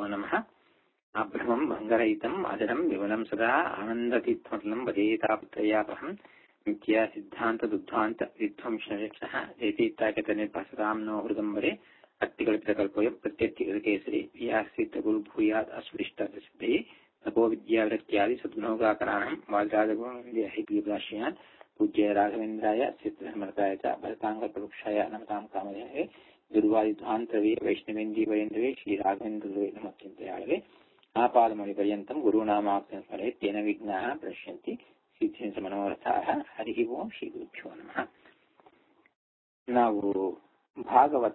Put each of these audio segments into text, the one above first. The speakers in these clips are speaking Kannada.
नमः अभ्रमम् भङ्गरहितम् अजरम् विमलम् सदा आनन्दतीर्थमतलम् वदेतापुत्रयापहम् नित्या सिद्धान्तदुद्धान्त विध्वंसः जयतीर्थाकतनिर्भसताम् नो हृदम्बरे अत्तिकल्पितकल्पोय प्रत्यर्थिकृतकेसरि व्यासितगुरुभूयात् अस्पृष्टसिद्धये नभो विद्यावृत्त्यादि सद्गुणोगाकराणम् वाग्राजगोविन्द्यान् पूज्य राघवेन्द्राय सिद्धसमर्थाय च भरताङ्गप्रवृक्षाय नमतां कामधेहे ದುರ್ವಾದಿಧ್ವಾಂತರವೇ ವೈಷ್ಣವೇಂದೀವರೇಂದ್ರವೇ ಶ್ರೀ ರಾಘವೇಂದ್ರವೇ ನಮಚಿಂತೆಯಾಳವೆ ಆಪಾದಮೌಳಿಪರ್ಯಂತಂ ಗುರುನಾಮಾಕ್ತಂ ಸ್ಮರೆ ತೇನ ವಿಘ್ನಾಃ ಪ್ರಶ್ಯಂತಿ ಸಿದ್ಧಿಂಸ ಮನೋರಥಾಃ ಹರಿ ಓಂ ಶ್ರೀ ಗುರುಭ್ಯೋ ನಮಃ ನಾವು ಭಾಗವತ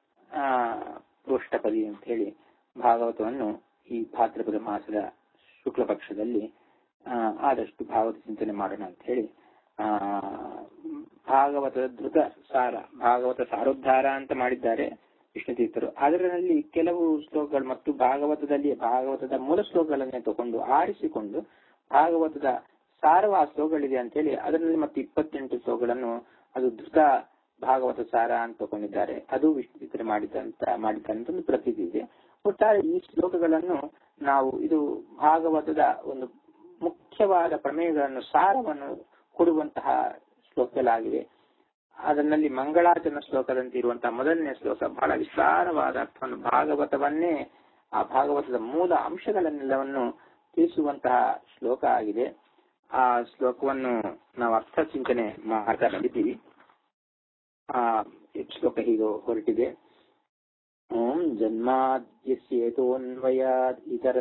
ಪೃಷ್ಠಪದಿ ಅಂತ ಹೇಳಿ ಭಾಗವತವನ್ನು ಈ ಭಾದ್ರಪದ ಮಾಸದ ಶುಕ್ಲ ಪಕ್ಷದಲ್ಲಿ ಆದಷ್ಟು ಭಾಗವತ ಚಿಂತನೆ ಮಾಡೋಣ ಅಂತ ಹೇಳಿ ಆ ಭಾಗವತದ ಧೃತ ಸಾರ ಭಾಗವತ ಸಾರೋದ್ಧಾರ ಅಂತ ಮಾಡಿದ್ದಾರೆ ವಿಷ್ಣುತೀರ್ಥರು ಅದರಲ್ಲಿ ಕೆಲವು ಶ್ಲೋಕಗಳು ಮತ್ತು ಭಾಗವತದಲ್ಲಿ ಭಾಗವತದ ಮೂಲ ಶ್ಲೋಕಗಳನ್ನೇ ತಗೊಂಡು ಆರಿಸಿಕೊಂಡು ಭಾಗವತದ ಸಾರವ ಶ್ಲೋಕಗಳಿದೆ ಅಂತ ಹೇಳಿ ಅದರಲ್ಲಿ ಮತ್ತು ಇಪ್ಪತ್ತೆಂಟು ಶ್ಲೋಕಗಳನ್ನು ಅದು ಧೃತ ಭಾಗವತ ಸಾರ ಅಂತ ತಗೊಂಡಿದ್ದಾರೆ ಅದು ವಿಷ್ಣುತೀರ್ಥರು ಮಾಡಿದಂತ ಮಾಡಿದಂತ ಒಂದು ಪ್ರತೀತಿ ಇದೆ ಒಟ್ಟಾರೆ ಈ ಶ್ಲೋಕಗಳನ್ನು ನಾವು ಇದು ಭಾಗವತದ ಒಂದು ಮುಖ್ಯವಾದ ಪ್ರಮೇಯಗಳನ್ನು ಸಾರವನ್ನು ಕೊಡುವಂತಹ ಶ್ಲೋಕಗಳಾಗಿವೆ ಅದರಲ್ಲಿ ಮಂಗಳಾಚರಣ ಶ್ಲೋಕದಂತೆ ಇರುವಂತಹ ಮೊದಲನೇ ಶ್ಲೋಕ ಬಹಳ ವಿಸ್ತಾರವಾದ ಅರ್ಥವನ್ನು ಭಾಗವತವನ್ನೇ ಆ ಭಾಗವತದ ಮೂಲ ಅಂಶಗಳನ್ನೆಲ್ಲವನ್ನು ತಿಳಿಸುವಂತಹ ಶ್ಲೋಕ ಆಗಿದೆ ಆ ಶ್ಲೋಕವನ್ನು ನಾವು ಅರ್ಥ ಚಿಂತನೆ ಮಾಡ್ತಾ ಬಂದಿದ್ದೀವಿ ಆ ಶ್ಲೋಕ ಹೀಗೆ ಹೊರಟಿದೆ ಓಂ ಜನ್ಮಾದ್ಯಸ್ಯೇತೋನ್ವಯಾದ್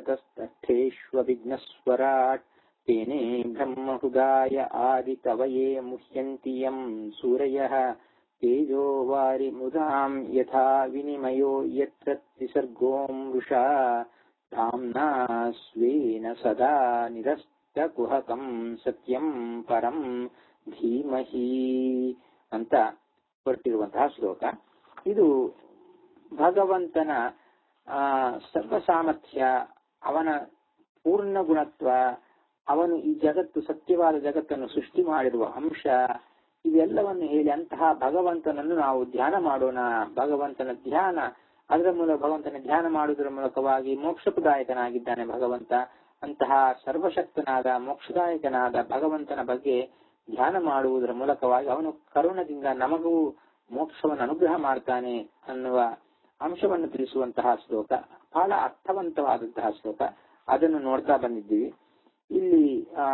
ಇತರತಸ್ತಸ್ಥೇಷ್ವವಿಘ್ನಸ್ವರಾಟ್ तेने ब्रह्महृदाय आदिकवये मुह्यन्ति यम् सूरयः तेजो वारिमुदाम् यथा विनिमयो यत्र त्रिसर्गो मृषा धाम्ना स्वेन सदा निरस्तकुहकम् सत्यम् ಪರಂ ಧೀಮಹಿ ಅಂತ ಹೊರಟಿರುವಂತಹ ಶ್ಲೋಕ ಇದು ಭಗವಂತನ ಆ ಸರ್ವಸಾಮರ್ಥ್ಯ ಅವನ ಪೂರ್ಣ ಗುಣತ್ವ ಅವನು ಈ ಜಗತ್ತು ಸತ್ಯವಾದ ಜಗತ್ತನ್ನು ಸೃಷ್ಟಿ ಮಾಡಿರುವ ಅಂಶ ಇವೆಲ್ಲವನ್ನು ಹೇಳಿ ಅಂತಹ ಭಗವಂತನನ್ನು ನಾವು ಧ್ಯಾನ ಮಾಡೋಣ ಭಗವಂತನ ಧ್ಯಾನ ಅದರ ಮೂಲಕ ಭಗವಂತನ ಧ್ಯಾನ ಮಾಡುವುದರ ಮೂಲಕವಾಗಿ ಮೋಕ್ಷಪ್ರದಾಯಕನಾಗಿದ್ದಾನೆ ಭಗವಂತ ಅಂತಹ ಸರ್ವಶಕ್ತನಾದ ಮೋಕ್ಷದಾಯಕನಾದ ಭಗವಂತನ ಬಗ್ಗೆ ಧ್ಯಾನ ಮಾಡುವುದರ ಮೂಲಕವಾಗಿ ಅವನು ಕರುಣದಿಂದ ನಮಗೂ ಮೋಕ್ಷವನ್ನು ಅನುಗ್ರಹ ಮಾಡ್ತಾನೆ ಅನ್ನುವ ಅಂಶವನ್ನು ತಿಳಿಸುವಂತಹ ಶ್ಲೋಕ ಬಹಳ ಅರ್ಥವಂತವಾದಂತಹ ಶ್ಲೋಕ ಅದನ್ನು ನೋಡ್ತಾ ಬಂದಿದ್ದೀವಿ ಇಲ್ಲಿ ಆ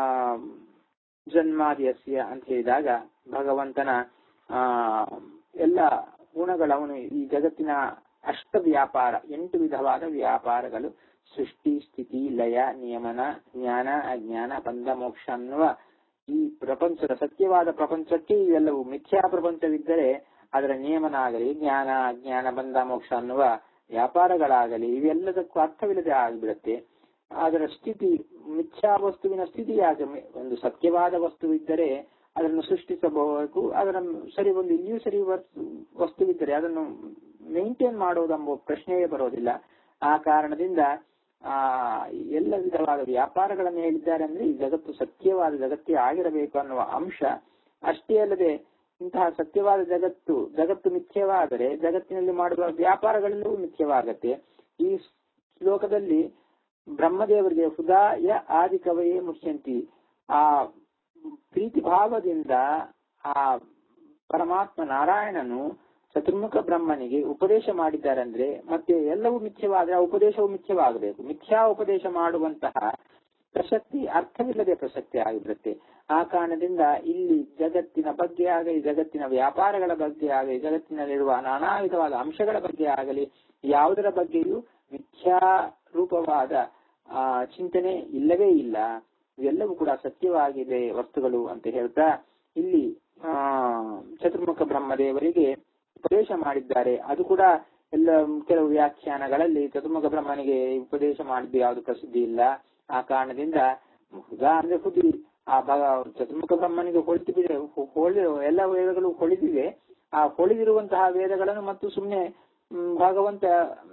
ಜನ್ಮಾದಿಯಸ್ಯ ಅಂತ ಹೇಳಿದಾಗ ಭಗವಂತನ ಆ ಎಲ್ಲ ಗುಣಗಳವನು ಈ ಜಗತ್ತಿನ ಅಷ್ಟ ವ್ಯಾಪಾರ ಎಂಟು ವಿಧವಾದ ವ್ಯಾಪಾರಗಳು ಸೃಷ್ಟಿ ಸ್ಥಿತಿ ಲಯ ನಿಯಮನ ಜ್ಞಾನ ಅಜ್ಞಾನ ಬಂಧ ಮೋಕ್ಷ ಅನ್ನುವ ಈ ಪ್ರಪಂಚದ ಸತ್ಯವಾದ ಪ್ರಪಂಚಕ್ಕೆ ಇವೆಲ್ಲವೂ ಮಿಥ್ಯಾ ಪ್ರಪಂಚವಿದ್ದರೆ ಅದರ ನಿಯಮನ ಆಗಲಿ ಜ್ಞಾನ ಅಜ್ಞಾನ ಬಂಧ ಮೋಕ್ಷ ಅನ್ನುವ ವ್ಯಾಪಾರಗಳಾಗಲಿ ಇವೆಲ್ಲದಕ್ಕೂ ಅರ್ಥವಿಲ್ಲದೆ ಆಗಿಬಿಡುತ್ತೆ ಅದರ ಸ್ಥಿತಿ ಮಿಥ್ಯಾ ವಸ್ತುವಿನ ಸ್ಥಿತಿಯಾಗ ಒಂದು ಸತ್ಯವಾದ ವಸ್ತುವಿದ್ದರೆ ಅದನ್ನು ಸೃಷ್ಟಿಸಬಹುದು ಅದರ ಸರಿ ಒಂದು ಇಲ್ಲಿಯೂ ಸರಿ ವಸ್ತುವಿದ್ದರೆ ಅದನ್ನು ಮೇಂಟೈನ್ ಮಾಡುವುದೆಂಬ ಪ್ರಶ್ನೆಯೇ ಬರೋದಿಲ್ಲ ಆ ಕಾರಣದಿಂದ ಆ ಎಲ್ಲ ವಿಧವಾದ ವ್ಯಾಪಾರಗಳನ್ನು ಹೇಳಿದ್ದಾರೆ ಅಂದ್ರೆ ಈ ಜಗತ್ತು ಸತ್ಯವಾದ ಜಗತ್ತೇ ಆಗಿರಬೇಕು ಅನ್ನುವ ಅಂಶ ಅಷ್ಟೇ ಅಲ್ಲದೆ ಇಂತಹ ಸತ್ಯವಾದ ಜಗತ್ತು ಜಗತ್ತು ಮಿಥ್ಯವಾದರೆ ಜಗತ್ತಿನಲ್ಲಿ ಮಾಡುವ ವ್ಯಾಪಾರಗಳೆಲ್ಲವೂ ಮಿಥ್ಯವಾಗತ್ತೆ ಈ ಶ್ಲೋಕದಲ್ಲಿ ಬ್ರಹ್ಮದೇವರಿಗೆ ಹೃದಯ ಆದಿ ಕವಯೇ ಮುಖ್ಯಂತಿ ಆ ಪ್ರೀತಿ ಭಾವದಿಂದ ಆ ಪರಮಾತ್ಮ ನಾರಾಯಣನು ಚತುರ್ಮುಖ ಬ್ರಹ್ಮನಿಗೆ ಉಪದೇಶ ಮಾಡಿದ್ದಾರಂದ್ರೆ ಮತ್ತೆ ಎಲ್ಲವೂ ಮಿಥ್ಯವಾದರೆ ಆ ಉಪದೇಶವು ಮಿಥ್ಯವಾಗಬೇಕು ಮಿಥ್ಯಾ ಉಪದೇಶ ಮಾಡುವಂತಹ ಪ್ರಸಕ್ತಿ ಅರ್ಥವಿಲ್ಲದೆ ಪ್ರಸಕ್ತಿ ಆಗಿಬಿಡುತ್ತೆ ಆ ಕಾರಣದಿಂದ ಇಲ್ಲಿ ಜಗತ್ತಿನ ಬಗ್ಗೆ ಆಗಲಿ ಜಗತ್ತಿನ ವ್ಯಾಪಾರಗಳ ಬಗ್ಗೆ ಆಗಲಿ ಜಗತ್ತಿನಲ್ಲಿರುವ ನಾನಾ ವಿಧವಾದ ಅಂಶಗಳ ಬಗ್ಗೆ ಆಗಲಿ ಯಾವುದರ ಬಗ್ಗೆಯೂ ಮಿಥ್ಯಾ ರೂಪವಾದ ಆ ಚಿಂತನೆ ಇಲ್ಲವೇ ಇಲ್ಲ ಇವೆಲ್ಲವೂ ಕೂಡ ಸತ್ಯವಾಗಿದೆ ವಸ್ತುಗಳು ಅಂತ ಹೇಳ್ತಾ ಇಲ್ಲಿ ಆ ಚತುರ್ಮುಖ ಬ್ರಹ್ಮದೇವರಿಗೆ ಉಪದೇಶ ಮಾಡಿದ್ದಾರೆ ಅದು ಕೂಡ ಎಲ್ಲ ಕೆಲವು ವ್ಯಾಖ್ಯಾನಗಳಲ್ಲಿ ಚತುರ್ಮುಖ ಬ್ರಹ್ಮನಿಗೆ ಉಪದೇಶ ಮಾಡಿದ್ದು ಯಾವುದು ಪ್ರಸಿದ್ಧಿ ಇಲ್ಲ ಆ ಕಾರಣದಿಂದ ಹುದಾ ಅಂದ್ರೆ ಹುದಿ ಆ ಭಗ ಚತುರ್ಮುಖ ಬ್ರಹ್ಮನಿಗೆ ಹೊಳಿತು ಬಿಡ ಹೊಳಿ ಎಲ್ಲ ವೇದಗಳು ಹೊಳಿದಿವೆ ಆ ಹೊಳಿದಿರುವಂತಹ ವೇದಗಳನ್ನು ಮತ್ತು ಸುಮ್ಮನೆ ಭಗವಂತ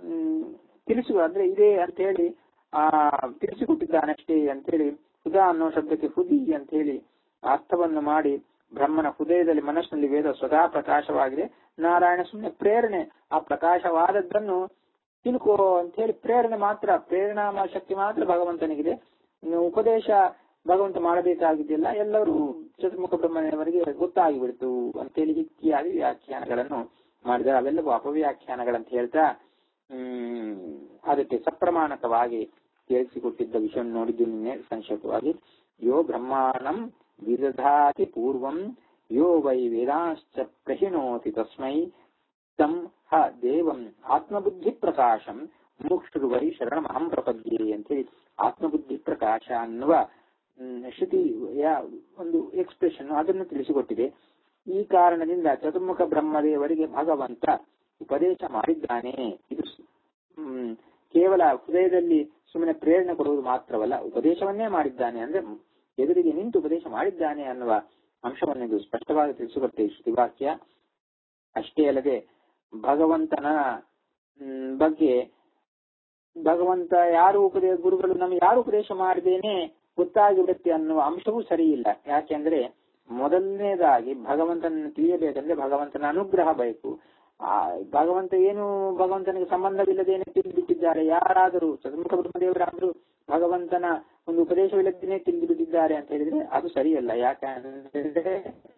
ತಿಳಿಸುವ ಅಂದ್ರೆ ಇದೆ ಅಂತ ಹೇಳಿ ಆ ತಿಳಿಸಿಕೊಟ್ಟಿದ್ದಾನಷ್ಟೇ ಅಂತೇಳಿ ಹುದಾ ಅನ್ನೋ ಶಬ್ದಕ್ಕೆ ಹುದಿ ಅಂತ ಹೇಳಿ ಅರ್ಥವನ್ನು ಮಾಡಿ ಬ್ರಹ್ಮನ ಹೃದಯದಲ್ಲಿ ಮನಸ್ಸಿನಲ್ಲಿ ವೇದ ಸ್ವತಃ ಪ್ರಕಾಶವಾಗಿದೆ ನಾರಾಯಣ ಸುಮ್ಮನೆ ಪ್ರೇರಣೆ ಆ ಪ್ರಕಾಶವಾದದ್ದನ್ನು ತಿಳ್ಕೋ ಅಂತ ಹೇಳಿ ಪ್ರೇರಣೆ ಮಾತ್ರ ಪ್ರೇರಣಾ ಶಕ್ತಿ ಮಾತ್ರ ಭಗವಂತನಿಗಿದೆ ಇನ್ನು ಉಪದೇಶ ಭಗವಂತ ಮಾಡಬೇಕಾಗಿದ್ದಿಲ್ಲ ಎಲ್ಲರೂ ಚತುರ್ಮುಖ ಬ್ರಹ್ಮನವರಿಗೆ ಗೊತ್ತಾಗಿಬಿಡ್ತು ಅಂತೇಳಿ ಇತ್ಯಾದಿ ವ್ಯಾಖ್ಯಾನಗಳನ್ನು ಮಾಡಿದರೆ ಅವೆಲ್ಲವೂ ಅಪವ್ಯಾಖ್ಯಾನಗಳಂತ ಹೇಳ್ತಾ ಹ್ಮ್ ಅದಕ್ಕೆ ಸಪ್ರಮಾಣಕವಾಗಿ ತಿಳಿಸಿಕೊಟ್ಟಿದ್ದ ವಿಷಯ ನೋಡಿದ್ದು ನಿನ್ನೆ ಸಂಕ್ಷೇಪವಾಗಿ ಯೋ ಬ್ರಹ್ಮಾಣಂ ವಿದಧಾತಿ ಪೂರ್ವಂ ಯೋ ವೈ ವೇದಾಂಶ್ಚ ಪ್ರಹಿಣೋತಿ ತಸ್ಮೈ ತಂ ಹ ದೇವಂ ಆತ್ಮಬುದ್ಧಿ ಪ್ರಕಾಶಂ ಮುಕ್ಷುರ್ವೈ ಶರಣಂ ಅಹಂ ಪ್ರಪದ್ಯೆ ಅಂತೇಳಿ ಆತ್ಮಬುದ್ಧಿ ಪ್ರಕಾಶ ಅನ್ನುವ ಹ್ಮ್, ಶ್ರುತಿಯ ಒಂದು ಎಕ್ಸ್ಪ್ರೆಷನ್ ಅದನ್ನು ತಿಳಿಸಿಕೊಟ್ಟಿದೆ ಈ ಕಾರಣದಿಂದ ಚತುರ್ಮುಖ ಬ್ರಹ್ಮದೇವರಿಗೆ ಭಗವಂತ ಉಪದೇಶ ಮಾಡಿದ್ದಾನೆ ಇದು ಹ್ಮ್, ಕೇವಲ ಹೃದಯದಲ್ಲಿ ಸುಮ್ಮನೆ ಪ್ರೇರಣೆ ಕೊಡುವುದು ಮಾತ್ರವಲ್ಲ ಉಪದೇಶವನ್ನೇ ಮಾಡಿದ್ದಾನೆ ಅಂದ್ರೆ ಎದುರಿಗೆ ನಿಂತು ಉಪದೇಶ ಮಾಡಿದ್ದಾನೆ ಅನ್ನುವ ಅಂಶವನ್ನು ಇದು ಸ್ಪಷ್ಟವಾಗಿ ತಿಳಿಸಿಕೊಡುತ್ತೆ ಈ ಶ್ರುತಿವಾಕ್ಯ ಅಷ್ಟೇ ಅಲ್ಲದೆ ಭಗವಂತನ ಹ್ಮ್, ಬಗ್ಗೆ ಭಗವಂತ ಯಾರು ಉಪದೇಶ ಗುರುಗಳು ನಮ್ಗೆ ಯಾರು ಉಪದೇಶ ಮಾಡಿದೇನೆ ಗೊತ್ತಾಗಿಬಿಡುತ್ತೆ ಅನ್ನುವ ಅಂಶವೂ ಸರಿ ಇಲ್ಲ ಯಾಕೆಂದ್ರೆ ಮೊದಲನೇದಾಗಿ ಭಗವಂತನನ್ನು ತಿಳಿಯಬೇಕಂದ್ರೆ ಭಗವಂತನ ಅನುಗ್ರಹ ಬೇಕು ಆ ಭಗವಂತ ಏನು ಭಗವಂತನಿಗೆ ಸಂಬಂಧವಿಲ್ಲದೇನೆ ತಿಳಿದುಬಿಟ್ಟಿದ್ದಾರೆ ಯಾರಾದರೂ ಚತುರ್ಮುಖ ಬ್ರಹ್ಮದೇವರಾದರೂ ಭಗವಂತನ ಒಂದು ಉಪದೇಶವಿಲ್ಲದೇನೆ ತಿಳಿದು ಬಿಟ್ಟಿದ್ದಾರೆ ಅಂತ ಹೇಳಿದ್ರೆ ಅದು ಸರಿಯಲ್ಲ ಯಾಕಂದ್ರೆ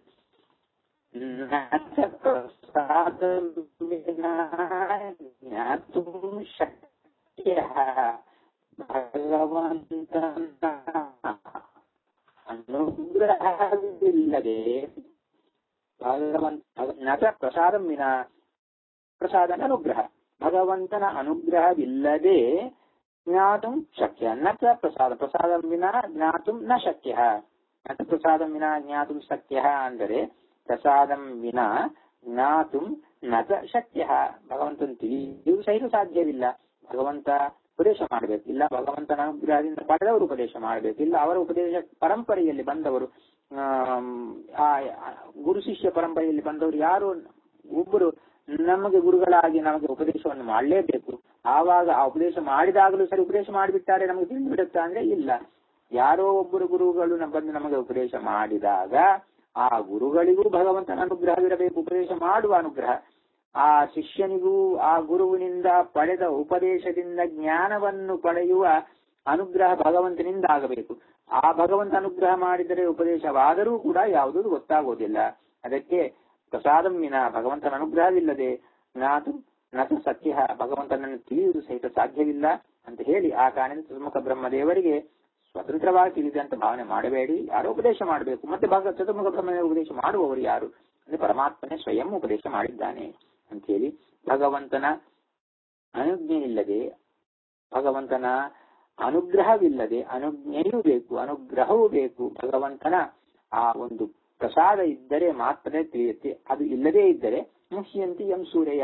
ಜ್ಞಾತುಂ ಶಕ್ಯ ಭಗವಂತನ ಅನುಗ್ರಹವಿಲ್ಲದೆ ಭಗವಂತ ನಚ ಪ್ರಸಾದಂ ವಿನ ಪ್ರಸಾದ ಅನುಗ್ರಹ ಭಗವಂತನ ಅನುಗ್ರಹವಿಲ್ಲದೆ ಜ್ಞಾತುಂ ಶಕ್ಯ ನ ಚ ಪ್ರಸಾದ ಪ್ರಸಾದಂ ವಿನ ಜ್ಞಾತುಂ ನ ಶಕ್ಯ ನ ಚ ಪ್ರಸಾದಂ ವಿನ ಜ್ಞಾತುಂ ಶಕ್ಯ ಅಂದರೆ ಪ್ರಸಾದಂ ವಿನ ಜ್ಞಾತುಂ ನ ಚ ಶಕ್ಯ ಭಗವಂತನ ತಿಳಿಯುವುದು ಸಹಿತ ಸಾಧ್ಯವಿಲ್ಲ ಭಗವಂತ ಉಪದೇಶ ಮಾಡಬೇಕು ಇಲ್ಲ ಭಗವಂತನ ಅನುಗ್ರಹದಿಂದ ಪಡೆದವರು ಉಪದೇಶ ಮಾಡಬೇಕು ಇಲ್ಲ ಅವರ ಉಪದೇಶ ಪರಂಪರೆಯಲ್ಲಿ ಬಂದವರು ಆಮ್, ಆ ಗುರು ಶಿಷ್ಯ ಪರಂಪರೆಯಲ್ಲಿ ಬಂದವರು ಯಾರು ಒಬ್ಬರು ನಮಗೆ ಗುರುಗಳಾಗಿ ನಮಗೆ ಉಪದೇಶವನ್ನು ಮಾಡಲೇಬೇಕು ಆವಾಗ ಆ ಉಪದೇಶ ಮಾಡಿದಾಗಲೂ ಸರಿ ಉಪದೇಶ ಮಾಡಿಬಿಟ್ಟಾರೆ ನಮಗೆ ತಿಳಿದು ಬಿಡುತ್ತಾ ಅಂದ್ರೆ ಇಲ್ಲ ಯಾರೋ ಒಬ್ಬರು ಗುರುಗಳು ನ- ಬಂದು ನಮಗೆ ಉಪದೇಶ ಮಾಡಿದಾಗ ಆ ಗುರುಗಳಿಗೂ ಭಗವಂತನ ಅನುಗ್ರಹವಿರಬೇಕು ಉಪದೇಶ ಮಾಡುವ ಅನುಗ್ರಹ ಆ ಶಿಷ್ಯನಿಗೂ ಆ ಗುರುವಿನಿಂದ ಪಡೆದ ಉಪದೇಶದಿಂದ ಜ್ಞಾನವನ್ನು ಪಡೆಯುವ ಅನುಗ್ರಹ ಭಗವಂತನಿಂದ ಆಗಬೇಕು ಆ ಭಗವಂತ ಅನುಗ್ರಹ ಮಾಡಿದರೆ ಉಪದೇಶವಾದರೂ ಕೂಡ ಯಾವುದೂ ಗೊತ್ತಾಗೋದಿಲ್ಲ ಅದಕ್ಕೆ ಪ್ರಸಾದಂ ವಿನ ಭಗವಂತನ ಅನುಗ್ರಹವಿಲ್ಲದೆ ಜ್ಞಾತು ನತ ಸತ್ಯ ಭಗವಂತನನ್ನು ತಿಳಿಯುವುದು ಸಹಿತ ಸಾಧ್ಯವಿಲ್ಲ ಅಂತ ಹೇಳಿ ಆ ಕಾರಣದಿಂದ ಚತುರ್ಮುಖ ಬ್ರಹ್ಮದೇವರಿಗೆ ಸ್ವತಂತ್ರವಾಗಿ ತಿಳಿದಂತ ಭಾವನೆ ಮಾಡಬೇಡಿ ಯಾರೋ ಉಪದೇಶ ಮಾಡಬೇಕು ಮತ್ತೆ ಭಗ ಚತುರ್ಮುಖ ಬ್ರಹ್ಮದೇವ ಉಪದೇಶ ಮಾಡುವವರು ಯಾರು ಅಂದ್ರೆ ಪರಮಾತ್ಮನೇ ಸ್ವಯಂ ಉಪದೇಶ ಮಾಡಿದ್ದಾನೆ ಅಂತ ಹೇಳಿ ಭಗವಂತನ ಅನುಜ್ಞೆ ಇಲ್ಲದೆ ಭಗವಂತನ ಅನುಗ್ರಹವಿಲ್ಲದೆ ಅನುಜ್ಞೆಯೂ ಬೇಕು ಅನುಗ್ರಹವೂ ಬೇಕು ಭಗವಂತನ ಆ ಒಂದು ಪ್ರಸಾದ ಇದ್ದರೆ ಮಾತ್ರ ತಿಳಿಯುತ್ತೆ ಅದು ಇಲ್ಲದೇ ಇದ್ದರೆ ಮುಹ್ಯಂತಿ ಎಂ ಸೂರ್ಯ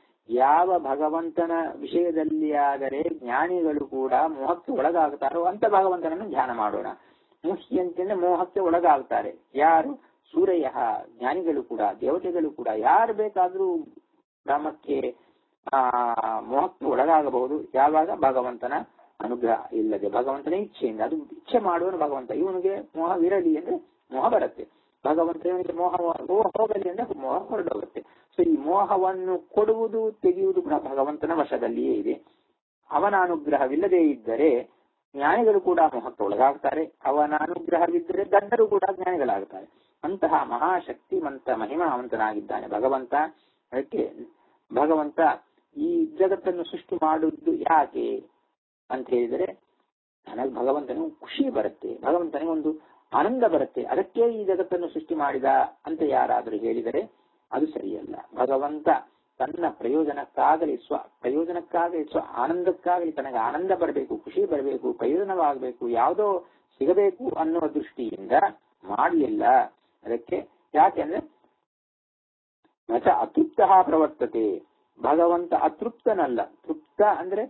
ಯಾವ ಭಗವಂತನ ವಿಷಯದಲ್ಲಿ ಆದರೆ ಜ್ಞಾನಿಗಳು ಕೂಡ ಮೋಹಕ್ಕೆ ಒಳಗಾಗ್ತಾರೋ ಅಂತ ಭಗವಂತನನ್ನು ಧ್ಯಾನ ಮಾಡೋಣ ಮುಹ್ಯಂತಿ ಅಂದ್ರೆ ಮೋಹಕ್ಕೆ ಒಳಗಾಗ್ತಾರೆ ಯಾರು ಸೂರ್ಯ ಜ್ಞಾನಿಗಳು ಕೂಡ ದೇವತೆಗಳು ಕೂಡ ಯಾರು ಬೇಕಾದ್ರೂ ಬ್ರಹ್ಮಕ್ಕೆ ಆ ಮೋಹಕ್ಕೆ ಒಳಗಾಗಬಹುದು ಯಾವಾಗ ಭಗವಂತನ ಅನುಗ್ರಹ ಇಲ್ಲದೆ ಭಗವಂತನ ಇಚ್ಛೆಯಿಂದ ಅದು ಇಚ್ಛೆ ಮಾಡುವನು ಭಗವಂತ ಇವನಿಗೆ ಮೋಹವಿರಲಿ ಅಂದ್ರೆ ಮೋಹ ಬರುತ್ತೆ ಭಗವಂತ ಇವನಿಗೆ ಮೋಹ ಮೋಹ ಹೋಗಲಿ ಅಂದ್ರೆ ಮೋಹ ಹೊರಡೋಗುತ್ತೆ ಸೊ ಈ ಮೋಹವನ್ನು ಕೊಡುವುದು ತೆಗೆಯುವುದು ಕೂಡ ಭಗವಂತನ ವಶದಲ್ಲಿಯೇ ಇದೆ ಅವನ ಅನುಗ್ರಹವಿಲ್ಲದೆ ಇದ್ದರೆ ಜ್ಞಾನಿಗಳು ಕೂಡ ಮೋಹಕ್ಕೆ ಒಳಗಾಗ್ತಾರೆ ಅವನ ಅನುಗ್ರಹವಿದ್ದರೆ ದಡ್ಡರು ಕೂಡ ಜ್ಞಾನಿಗಳಾಗ್ತಾರೆ ಅಂತಹ ಮಹಾಶಕ್ತಿವಂತ ಮಹಿಮಾವಂತನಾಗಿದ್ದಾನೆ ಭಗವಂತ ಅದಕ್ಕೆ ಭಗವಂತ ಈ ಜಗತ್ತನ್ನು ಸೃಷ್ಟಿ ಮಾಡುವುದು ಯಾಕೆ ಅಂತ ಹೇಳಿದರೆ ನನಗೆ ಭಗವಂತನಿಗೆ ಖುಷಿ ಬರುತ್ತೆ ಭಗವಂತನಿಗೆ ಒಂದು ಆನಂದ ಬರುತ್ತೆ ಅದಕ್ಕೆ ಈ ಜಗತ್ತನ್ನು ಸೃಷ್ಟಿ ಮಾಡಿದ ಅಂತ ಯಾರಾದರೂ ಹೇಳಿದರೆ ಅದು ಸರಿಯಲ್ಲ ಭಗವಂತ ತನ್ನ ಪ್ರಯೋಜನಕ್ಕಾಗಲಿ ಸ್ವ ಪ್ರಯೋಜನಕ್ಕಾಗಲಿ ಸ್ವ ಆನಂದಕ್ಕಾಗಲಿ ತನಗೆ ಆನಂದ ಬರಬೇಕು ಖುಷಿ ಬರಬೇಕು ಪ್ರಯೋಜನವಾಗಬೇಕು ಯಾವುದೋ ಸಿಗಬೇಕು ಅನ್ನುವ ದೃಷ್ಟಿಯಿಂದ ಮಾಡಲಿಲ್ಲ ಅದಕ್ಕೆ ಯಾಕೆಂದ್ರೆ ಮಚ ಅತೃಪ್ತ ಪ್ರವರ್ತತೆ ಭಗವಂತ ಅತೃಪ್ತನಲ್ಲ ತೃಪ್ತ ಅಂದ್ರೆ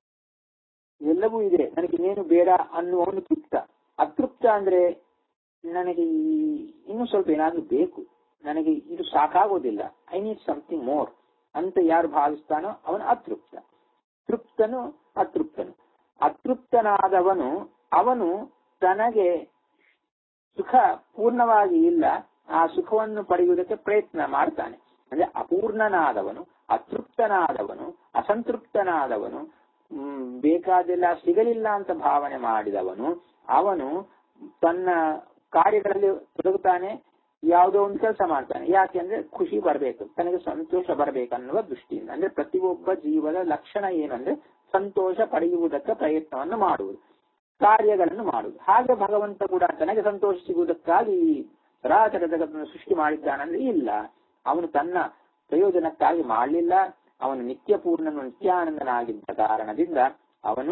ಎಲ್ಲವೂ ಇದೆ ನನಗೆ ಇನ್ನೇನು ಬೇಡ ಅನ್ನುವನು ತೃಪ್ತ ಅತೃಪ್ತ ಅಂದ್ರೆ ನನಗೆ ಈ- ಇನ್ನೂ ಸ್ವಲ್ಪ ಏನಾದ್ರೂ ಬೇಕು ನನಗೆ ಇದು ಸಾಕಾಗೋದಿಲ್ಲ ಐ ನೀಡ್ ಸಮಥಿಂಗ್ ಮೋರ್ ಅಂತ ಯಾರು ಭಾವಿಸ್ತಾನೋ ಅವನು ಅತೃಪ್ತ ತೃಪ್ತನು ಅತೃಪ್ತನು ಅತೃಪ್ತನಾದವನು ಅವನು ತನಗೆ ಸುಖ ಪೂರ್ಣವಾಗಿ ಇಲ್ಲ ಆ ಸುಖವನ್ನು ಪಡೆಯುವುದಕ್ಕೆ ಪ್ರಯತ್ನ ಮಾಡ್ತಾನೆ ಅಂದ್ರೆ ಅಪೂರ್ಣನಾದವನು ಅತೃಪ್ತನಾದವನು ಅಸಂತೃಪ್ತನಾದವನು ಹ್ಮ್, ಬೇಕಾದೆಲ್ಲ ಸಿಗಲಿಲ್ಲ ಅಂತ ಭಾವನೆ ಮಾಡಿದವನು ಅವನು ತನ್ನ ಕಾರ್ಯಗಳಲ್ಲಿ ತೊಡಗುತ್ತಾನೆ ಯಾವುದೋ ಒಂದು ಕೆಲಸ ಮಾಡ್ತಾನೆ ಯಾಕೆಂದ್ರೆ ಖುಷಿ ಬರಬೇಕು ತನಗೆ ಸಂತೋಷ ಬರಬೇಕನ್ನುವ ದೃಷ್ಟಿಯಿಂದ ಅಂದ್ರೆ ಪ್ರತಿಯೊಬ್ಬ ಜೀವದ ಲಕ್ಷಣ ಏನಂದ್ರೆ ಸಂತೋಷ ಪಡೆಯುವುದಕ್ಕೆ ಪ್ರಯತ್ನವನ್ನು ಮಾಡುವುದು ಕಾರ್ಯಗಳನ್ನು ಮಾಡುವುದು ಹಾಗೆ ಭಗವಂತ ಕೂಡ ತನಗೆ ಸಂತೋಷ ಸಿಗುವುದಕ್ಕಾಗಿ ಈ ಚರಾಚರ ಜಗತ್ತನ್ನು ಸೃಷ್ಟಿ ಮಾಡಿದ್ದಾನಂದ್ರೆ ಇಲ್ಲ ಅವನು ತನ್ನ ಪ್ರಯೋಜನಕ್ಕಾಗಿ ಮಾಡಲಿಲ್ಲ ಅವನು ನಿತ್ಯಪೂರ್ಣನು ನಿತ್ಯಾನಂದನಾಗಿದ್ದ ಕಾರಣದಿಂದ ಅವನು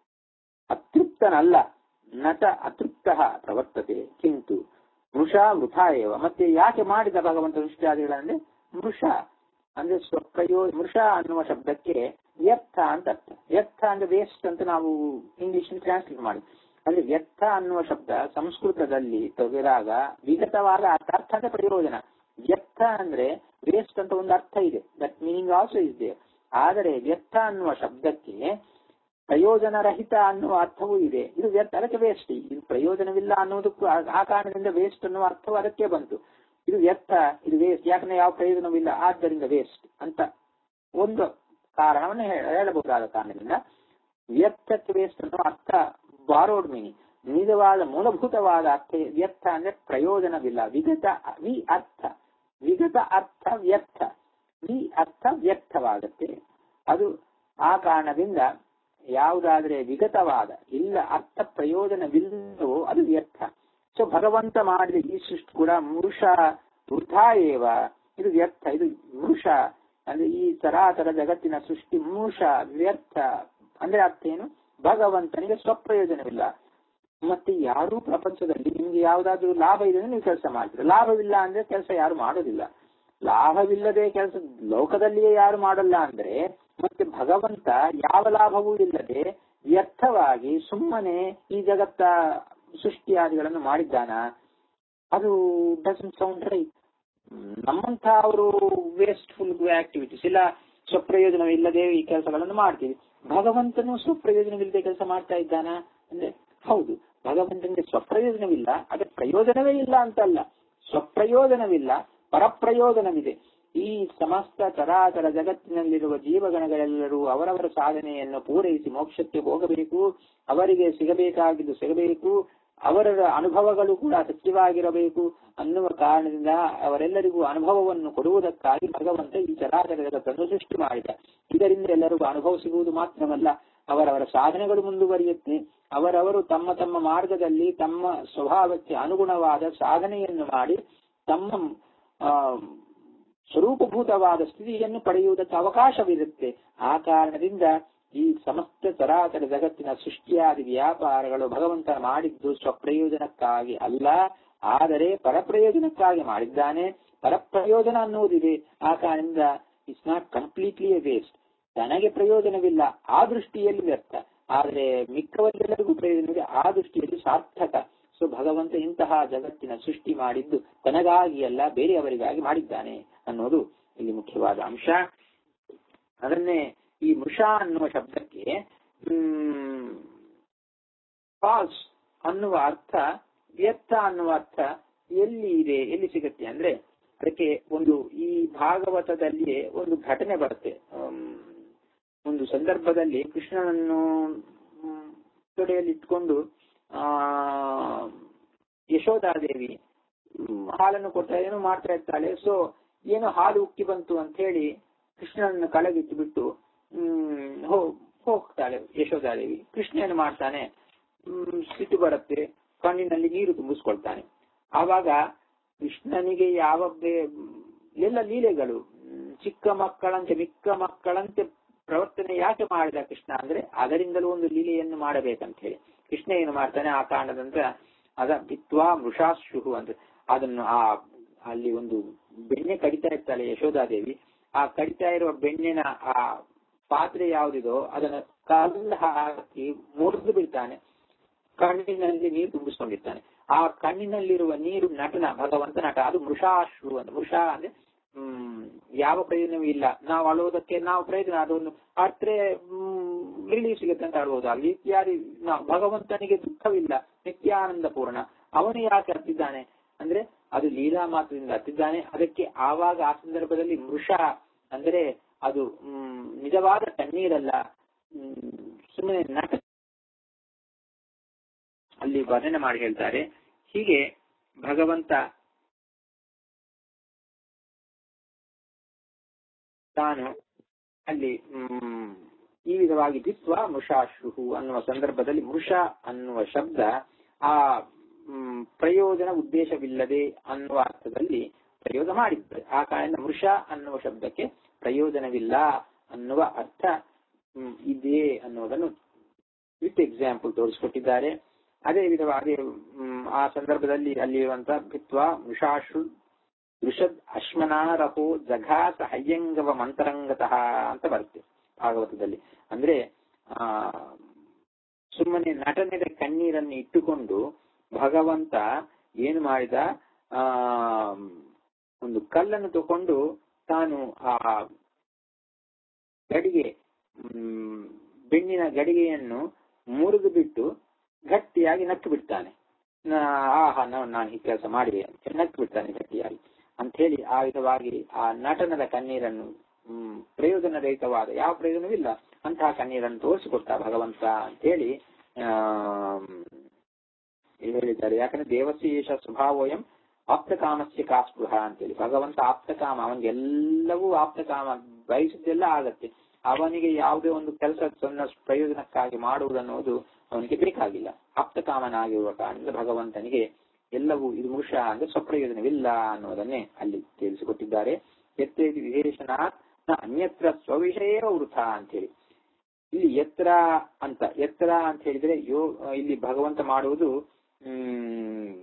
ಅತೃಪ್ತನಲ್ಲ ನಟ ಅತೃಪ್ತ ಪ್ರವರ್ತತೆ ಕಿಂತು ಮೃಷ ವೃಥ ಏವ ಮತ್ತೆ ಯಾಕೆ ಮಾಡಿದ ಭಗವಂತ ಸೃಷ್ಟಿಯಾದಿಗಳಂದ್ರೆ ಮೃಷ ಅಂದ್ರೆ ಸ್ವಪ್ರಯೋ ಮೃಷ ಅನ್ನುವ ಶಬ್ದಕ್ಕೆ ವ್ಯರ್ಥ ಅಂತ ಅರ್ಥ ವ್ಯರ್ಥ ಅಂದ್ರೆ ವೇಸ್ಟ್ ಅಂತ ನಾವು ಇಂಗ್ಲಿಷ್ ಟ್ರಾನ್ಸ್ಲೇಟ್ ಮಾಡಿ ಅಂದ್ರೆ ವ್ಯರ್ಥ ಅನ್ನುವ ಶಬ್ದ ಸಂಸ್ಕೃತದಲ್ಲಿ ತೆಗೆದಾಗ ವಿಗತವಾದ ಅರ್ಥ ಅರ್ಥ ಅಂದ್ರೆ ಪ್ರಯೋಜನ ವ್ಯರ್ಥ ಅಂದ್ರೆ ವೇಸ್ಟ್ ಅಂತ ಒಂದು ಅರ್ಥ ಇದೆ that meaning also is there ಆದರೆ ವ್ಯರ್ಥ ಅನ್ನುವ ಶಬ್ದಕ್ಕೆ ಪ್ರಯೋಜನ ರಹಿತ ಅನ್ನುವ ಅರ್ಥವೂ ಇದೆ ಇದು ವ್ಯರ್ಥ ಅದಕ್ಕೆ ವೇಸ್ಟ್ ಇದು ಪ್ರಯೋಜನವಿಲ್ಲ ಅನ್ನೋದಕ್ಕೂ ಆ- ಆ ಕಾರಣದಿಂದ ವೇಸ್ಟ್ ಅನ್ನುವ ಅರ್ಥವು ಅದಕ್ಕೆ ಬಂತು ಇದು ವ್ಯರ್ಥ ಇದು ವೇಸ್ಟ್ ಯಾಕಂದ್ರೆ ಯಾವ ಪ್ರಯೋಜನವಿಲ್ಲ ಆದ್ದರಿಂದ ವೇಸ್ಟ್ ಅಂತ ಒಂದು ಕಾರಣವನ್ನು ಹೇ- ಹೇಳಬಹುದಾದ ಕಾರಣದಿಂದ ವ್ಯರ್ಥಕ್ಕೆ ವೇಸ್ಟ್ ಅನ್ನುವ ಅರ್ಥ ಬಾರೋಡ್ ಮೀನಿಂಗ್ ನಿಜವಾದ ಮೂಲಭೂತವಾದ ಅರ್ಥ ವ್ಯರ್ಥ ಅಂದ್ರೆ ಪ್ರಯೋಜನವಿಲ್ಲ ವಿಗತ ವಿ ಅರ್ಥ ವಿಗತ ಅರ್ಥ ವ್ಯರ್ಥ ವಿ ಅರ್ಥ ವ್ಯರ್ಥವಾಗುತ್ತೆ ಅದು ಆ ಕಾರಣದಿಂದ ಯಾವುದಾದ್ರೆ ವಿಗತವಾದ ಇಲ್ಲ ಅರ್ಥ ಪ್ರಯೋಜನವಿಲ್ಲವೋ ಅದು ವ್ಯರ್ಥ ಸೊ ಭಗವಂತ ಮಾಡಿದ ಈ ಸೃಷ್ಟಿ ಕೂಡ ಮೃಷ ವೃಥಾ ಏವ ಇದು ವ್ಯರ್ಥ ಇದು ಮೃಷ ಅಂದ್ರೆ ಈ ಚರಾಚರ ಜಗತ್ತಿನ ಸೃಷ್ಟಿ ಮೃಷ ವ್ಯರ್ಥ ಅಂದ್ರೆ ಅರ್ಥ ಏನು ಭಗವಂತನಿಗೆ ಸ್ವಪ್ರಯೋಜನವಿಲ್ಲ ಮತ್ತೆ ಯಾರೂ ಪ್ರಪಂಚದಲ್ಲಿ ನಿಮ್ಗೆ ಯಾವ್ದಾದ್ರು ಲಾಭ ಇದೆ ಅಂದ್ರೆ ನೀವು ಕೆಲಸ ಮಾಡ್ತೀರ ಲಾಭವಿಲ್ಲ ಅಂದ್ರೆ ಕೆಲಸ ಯಾರು ಮಾಡೋದಿಲ್ಲ ಲಾಭವಿಲ್ಲದೆ ಕೆಲಸ ಲೋಕದಲ್ಲಿಯೇ ಯಾರು ಮಾಡಲ್ಲ ಅಂದ್ರೆ ಮತ್ತೆ ಭಗವಂತ ಯಾವ ಲಾಭವೂ ಇಲ್ಲದೆ ವ್ಯರ್ಥವಾಗಿ ಸುಮ್ಮನೆ ಈ ಜಗತ್ತ ಸೃಷ್ಟಿಯಾದಿಗಳನ್ನು ಮಾಡಿದ್ದಾನ ಅದು ಡಸನ್ ಸೌಂಡ್ ರೈಟ್ ನಮ್ಮಂತ ಅವರು ವೇಸ್ಟ್ಫುಲ್ ಆಕ್ಟಿವಿಟೀಸ್ ಇಲ್ಲ ಸ್ವಪ್ರಯೋಜನವಿಲ್ಲದೆ ಈ ಕೆಲಸಗಳನ್ನು ಮಾಡ್ತೀವಿ ಭಗವಂತನು ಸ್ವಪ್ರಯೋಜನವಿಲ್ಲದೆ ಕೆಲಸ ಮಾಡ್ತಾ ಇದ್ದಾನ ಅಂದ್ರೆ ಹೌದು ಭಗವಂತನಿಗೆ ಸ್ವಪ್ರಯೋಜನವಿಲ್ಲ ಅದೇ ಪ್ರಯೋಜನವೇ ಇಲ್ಲ ಅಂತಲ್ಲ ಸ್ವಪ್ರಯೋಜನವಿಲ್ಲ ಪರಪ್ರಯೋಜನವಿದೆ ಈ ಸಮಸ್ತ ಚರಾಚರ ಜಗತ್ತಿನಲ್ಲಿರುವ ಜೀವಗಣಗಳೆಲ್ಲರೂ ಅವರವರ ಸಾಧನೆಯನ್ನು ಪೂರೈಸಿ ಮೋಕ್ಷಕ್ಕೆ ಹೋಗಬೇಕು ಅವರಿಗೆ ಸಿಗಬೇಕಾಗಿದ್ದು ಸಿಗಬೇಕು ಅವರ ಅನುಭವಗಳು ಕೂಡ ಸತ್ಯವಾಗಿರಬೇಕು ಅನ್ನುವ ಕಾರಣದಿಂದ ಅವರೆಲ್ಲರಿಗೂ ಅನುಭವವನ್ನು ಕೊಡುವುದಕ್ಕಾಗಿ ಭಗವಂತ ಈ ಚರಾಚರ ಜಗತ್ತನ್ನು ಸೃಷ್ಟಿ ಮಾಡಿದ ಇದರಿಂದ ಎಲ್ಲರಿಗೂ ಅನುಭವ ಸಿಗುವುದು ಮಾತ್ರವಲ್ಲ ಅವರವರ ಸಾಧನೆಗಳು ಮುಂದುವರಿಯುತ್ತೆ ಅವರವರು ತಮ್ಮ ತಮ್ಮ ಮಾರ್ಗದಲ್ಲಿ ತಮ್ಮ ಸ್ವಭಾವಕ್ಕೆ ಅನುಗುಣವಾದ ಸಾಧನೆಯನ್ನು ಮಾಡಿ ತಮ್ಮ ಆ, ಸ್ವರೂಪಭೂತವಾದ ಸ್ಥಿತಿಯನ್ನು ಪಡೆಯುವುದಕ್ಕೆ ಅವಕಾಶವಿರುತ್ತೆ ಆ ಕಾರಣದಿಂದ ಈ ಸಮಸ್ತ ಚರಾಚರ ಜಗತ್ತಿನ ಸೃಷ್ಟಿಯಾದಿ ವ್ಯಾಪಾರಗಳು ಭಗವಂತ ಮಾಡಿದ್ದು ಸ್ವಪ್ರಯೋಜನಕ್ಕಾಗಿ ಅಲ್ಲ ಆದರೆ ಪರಪ್ರಯೋಜನಕ್ಕಾಗಿ ಮಾಡಿದ್ದಾನೆ ಪರಪ್ರಯೋಜನ ಅನ್ನುವುದಿದೆ ಆ ಕಾರಣದಿಂದ it's not completely a waste ತನಗೆ ಪ್ರಯೋಜನವಿಲ್ಲ ಆ ದೃಷ್ಟಿಯಲ್ಲಿ ವ್ಯರ್ಥ ಆದರೆ ಮಿಕ್ಕವರೆಲ್ಲರಿಗೂ ಪ್ರಯೋಜನವಿದೆ ಆ ದೃಷ್ಟಿಯಲ್ಲಿ ಸಾರ್ಥಕ ಸೊ ಭಗವಂತ ಇಂತಹ ಜಗತ್ತಿನ ಸೃಷ್ಟಿ ಮಾಡಿದ್ದು ತನಗಾಗಿ ಅಲ್ಲ ಬೇರೆಯವರಿಗಾಗಿ ಮಾಡಿದ್ದಾನೆ ಅನ್ನೋದು ಇಲ್ಲಿ ಮುಖ್ಯವಾದ ಅಂಶ ಅದನ್ನೇ ಈ ಮೃಷ ಅನ್ನುವ ಶಬ್ದಕ್ಕೆ ಫಾಲ್ಸ್ ಅನ್ನುವ ಅರ್ಥ ವ್ಯರ್ಥ ಅನ್ನುವ ಅರ್ಥ ಎಲ್ಲಿ ಇದೆ ಎಲ್ಲಿ ಸಿಗುತ್ತೆ ಅಂದ್ರೆ ಅದಕ್ಕೆ ಒಂದು ಈ ಭಾಗವತದಲ್ಲಿ ಒಂದು ಘಟನೆ ಬರುತ್ತೆ ಆಮ್, ಒಂದು ಸಂದರ್ಭದಲ್ಲಿ ಕೃಷ್ಣನನ್ನು ಮ್, ತೊಡೆಯಲ್ಲಿ ಇಟ್ಕೊಂಡು ಆ ಯಶೋಧಾದೇವಿ ಮ್, ಹಾಲನ್ನು ಕೊಡ್ತಾ ಏನೋ ಮಾಡ್ತಾ ಇರ್ತಾಳೆ ಸೊ ಏನೋ ಹಾಲು ಉಕ್ಕಿ ಬಂತು ಅಂತ ಹೇಳಿ ಕೃಷ್ಣನನ್ನು ಕಳಗಿಟ್ಟು ಬಿಟ್ಟು ಹ್ಮ್ ಹೋ- ಹೋಗ್ತಾಳೆ ಯಶೋಧಾದೇವಿ ಕೃಷ್ಣ ಏನು ಮಾಡ್ತಾನೆ ಹ್ಮ್, ಸಿಟ್ಟು ಬರುತ್ತೆ ಕಣ್ಣಿನಲ್ಲಿ ನೀರು ತುಂಬಿಸ್ಕೊಳ್ತಾನೆ ಆವಾಗ ಕೃಷ್ಣನಿಗೆ ಯಾವ ಬೇ- ಎಲ್ಲ ಲೀಲೆಗಳು ಹ್ಮ್, ಚಿಕ್ಕ ಮಕ್ಕಳಂತೆ ಮಿಕ್ಕ ಮಕ್ಕಳಂತೆ ಪ್ರವರ್ತನೆ ಯಾಕೆ ಮಾಡಿದ ಕೃಷ್ಣ ಅಂದ್ರೆ ಅದರಿಂದಲೂ ಒಂದು ಲೀಲೆಯನ್ನು ಮಾಡಬೇಕಂತ ಹೇಳಿ ಕೃಷ್ಣ ಏನು ಮಾಡ್ತಾನೆ ಆ ಕಾರಣದಂತ ಅದ ಬಿತ್ವಾ ಮೃಷಾಶುಹು ಅಂತ ಅದನ್ನು ಆ ಅಲ್ಲಿ ಒಂದು ಬೆಣ್ಣೆ ಕಡಿತಾ ಇರ್ತಾಳೆ ಯಶೋಧಾದೇವಿ ಆ ಕಡಿತಾ ಇರುವ ಬೆಣ್ಣಿನ ಆ ಪಾತ್ರೆ ಯಾವುದಿದೋ ಅದನ್ನ ಕಲ್ಲು ಹಾಕಿ ಮುರಿದು ಬಿಡ್ತಾನೆ ಕಣ್ಣಿನಲ್ಲಿ ನೀರು ತುಂಬಿಸ್ಕೊಂಡಿರ್ತಾನೆ ಆ ಕಣ್ಣಿನಲ್ಲಿರುವ ನೀರು ನಟನ ಭಗವಂತ ನಟ ಅದು ಮೃಷಾಶ್ರು ಅಂತ ಮೃಷ ಅಂದ್ರೆ ಹ್ಮ್ ಯಾವ ಪ್ರಯೋಜನವೂ ಇಲ್ಲ ನಾವು ಅಳುವುದಕ್ಕೆ ನಾವು ಪ್ರಯೋಜನ ಅದೊಂದು ಅರ್ತ್ರೆ ರಿಲೀಫ್ ಸಿಗುತ್ತೆ ಅಂತ ಆಡ್ಬೋದು ಅಲ್ಲಿ ಇತ್ಯಾದಿ ನಾವು ಭಗವಂತನಿಗೆ ದುಃಖವಿಲ್ಲ ನಿತ್ಯಾನಂದ ಪೂರ್ಣ ಅವನು ಯಾಕೆ ಹತ್ತಿದ್ದಾನೆ ಅಂದ್ರೆ ಅದು ಲೀಲಾ ಮಾತ್ರದಿಂದ ಹತ್ತಿದ್ದಾನೆ ಅದಕ್ಕೆ ಆವಾಗ ಆ ಸಂದರ್ಭದಲ್ಲಿ ಮೃಷ ಅಂದ್ರೆ ಅದು ಮ್, ನಿಜವಾದ ಕಣ್ಣೀರಲ್ಲ ಸುಮ್ಮನೆ ನಟ ಅಲ್ಲಿ ವರ್ಣನೆ ಮಾಡಿ ಹೇಳ್ತಾರೆ ಹೀಗೆ ಭಗವಂತ ತಾನು ಅಲ್ಲಿ ಮ್, ಈ ವಿಧವಾಗಿ ದಿತ್ವ ಮೃಷಾಶ್ರು ಅನ್ನುವ ಸಂದರ್ಭದಲ್ಲಿ ಮೃಷ ಅನ್ನುವ ಶಬ್ದ ಆ ಮ್, ಪ್ರಯೋಜನ ಉದ್ದೇಶವಿಲ್ಲದೆ ಅನ್ನುವ ಅರ್ಥದಲ್ಲಿ ಪ್ರಯೋಗ ಮಾಡಿದ್ದಾರೆ ಆ ಕಾರಣ ಮೃಷ ಅನ್ನುವ ಶಬ್ದಕ್ಕೆ ಪ್ರಯೋಜನವಿಲ್ಲ ಅನ್ನುವ ಅರ್ಥ ಮ್, ಇದೆ ಅನ್ನುವುದನ್ನು ವಿತ್ ಎಕ್ಸಾಂಪಲ್ ತೋರಿಸಿಕೊಟ್ಟಿದ್ದಾರೆ ಅದೇ ವಿಧವಾಗಿ ಮ್, ಆ ಸಂದರ್ಭದಲ್ಲಿ ಅಲ್ಲಿರುವಂತಹ ಭಿತ್ವ ಮೃಷಾಶ್ರು ದೃಷದ್ ಅಶ್ಮನಾರಹೋ ಜಘಾಸ ಹಯ್ಯಂಗವ ಮಂತರಂಗತಃ ಅಂತ ಬರುತ್ತೆ ಭಾಗವತದಲ್ಲಿ ಅಂದ್ರೆ ಆ ಸುಮ್ಮನೆ ನಟನೆದ ಕಣ್ಣೀರನ್ನು ಇಟ್ಟುಕೊಂಡು ಭಗವಂತ ಏನು ಮಾಡಿದ ಆ ಒಂದು ಕಲ್ಲನ್ನು ತಗೊಂಡು ತಾನು ಆ ಗಡಿಗೆ ಮ್, ಬೆಣ್ಣಿನ ಗಡಿಗೆಯನ್ನು ಮುರಿದು ಬಿಟ್ಟು ಗಟ್ಟಿಯಾಗಿ ನಕ್ಕು ಬಿಡ್ತಾನೆ ನಾ- ಆಹಾ ನಾವು ನಾನು ಈ ಕೆಲಸ ಮಾಡಿದೆ ಅಂತ ನಕ್ಕು ಬಿಡ್ತಾನೆ ಗಟ್ಟಿಯಾಗಿ ಅಂತ ಹೇಳಿ ಆ ವಿಧವಾಗಿ ಆ ನಟನದ ಕಣ್ಣೀರನ್ನು ಹ್ಮ್, ಪ್ರಯೋಜನರಹಿತವಾದ ಯಾವ ಪ್ರಯೋಜನವಿಲ್ಲ ಅಂತಹ ಕಣ್ಣೀರನ್ನು ತೋರಿಸಿಕೊಟ್ಟ ಭಗವಂತ ಅಂತ ಹೇಳಿ ಹೇಳಿದ್ದಾರೆ ಯಾಕಂದ್ರೆ ದೇವಶೇಷ ಸ್ವಭಾವೋಯಂ ಆಪ್ತಕಾಮಸ್ಯ ಕಾಸ್ಪೃಹ ಅಂತೇಳಿ ಭಗವಂತ ಆಪ್ತಕಾಮ ಅವನಿಗೆ ಎಲ್ಲವೂ ಆಪ್ತಕಾಮ ಬಯಸಿದ್ದೆಲ್ಲ ಆಗತ್ತೆ ಅವನಿಗೆ ಯಾವುದೇ ಒಂದು ಕೆಲಸ ತನ್ನ ಪ್ರಯೋಜನಕ್ಕಾಗಿ ಮಾಡುವುದನ್ನೋದು ಅವನಿಗೆ ಬೇಕಾಗಿಲ್ಲ ಆಪ್ತಕಾಮನಾಗಿರುವ ಕಾರಣದಿಂದ ಭಗವಂತನಿಗೆ ಎಲ್ಲವೂ ಇದು ಮೃಷ ಅಂದ್ರೆ ಸ್ವಪ್ರಯೋಜನವಿಲ್ಲ ಅನ್ನೋದನ್ನೇ ಅಲ್ಲಿ ತಿಳಿಸಿಕೊಟ್ಟಿದ್ದಾರೆ ಎತ್ತೇದಿ ವಿಶೇಷನಾತ್ ನ ಅನ್ಯತ್ರ ಸ್ವವಿಷಯ ವೃಥ ಅಂತೇಳಿ ಇಲ್ಲಿ ಎತ್ತರ ಅಂತ ಎತ್ತರ ಅಂತ ಹೇಳಿದ್ರೆ ಯೋ ಇಲ್ಲಿ ಭಗವಂತ ಮಾಡುವುದು ಹ್ಮ್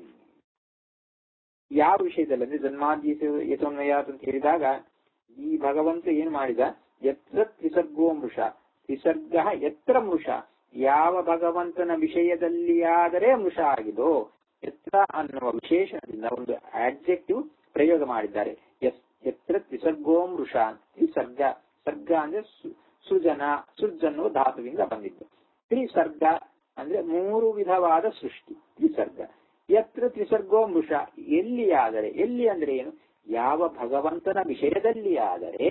ಯಾವ ವಿಷಯದಲ್ಲಿ ಅಂದ್ರೆ ಜನ್ಮಾದ್ಯ ಯಥೋನ್ವಯಾತ್ ಅಂತ ಹೇಳಿದಾಗ ಈ ಭಗವಂತ ಏನ್ ಮಾಡಿದ ಎತ್ರ ತ್ರಿಸರ್ಗೋ ಮೃಷ ತ್ರಿಸರ್ಗ ಎತ್ರ ಮೃಷ ಯಾವ ಭಗವಂತನ ವಿಷಯದಲ್ಲಿಯಾದರೆ ಮೃಷ ಆಗಿದೋ ಎತ್ರ ಅನ್ನುವ ವಿಶೇಷಣದಿಂದ ಒಂದು ಆಡ್ಜೆಕ್ಟಿವ್ ಪ್ರಯೋಗ ಮಾಡಿದ್ದಾರೆ ಎಸ್ ಎತ್ರ ತ್ರಿಸರ್ಗೋ ಮೃಷ ತ್ರಿಸರ್ಗ ಸರ್ಗ ಅಂದ್ರೆ ಸು- ಸೃಜನ ಸೃಜನ್ನುವ ಧಾತುವಿಂದ ಬಂದಿದ್ದು ತ್ರಿಸರ್ಗ ಅಂದ್ರೆ ಮೂರು ವಿಧವಾದ ಸೃಷ್ಟಿ ತ್ರಿಸರ್ಗ ಎತ್ರ ತ್ರಿಸರ್ಗೋ ಮೃಷ ಎಲ್ಲಿ ಆದರೆ ಎಲ್ಲಿ ಅಂದ್ರೆ ಏನು ಯಾವ ಭಗವಂತನ ವಿಷಯದಲ್ಲಿ ಆದರೆ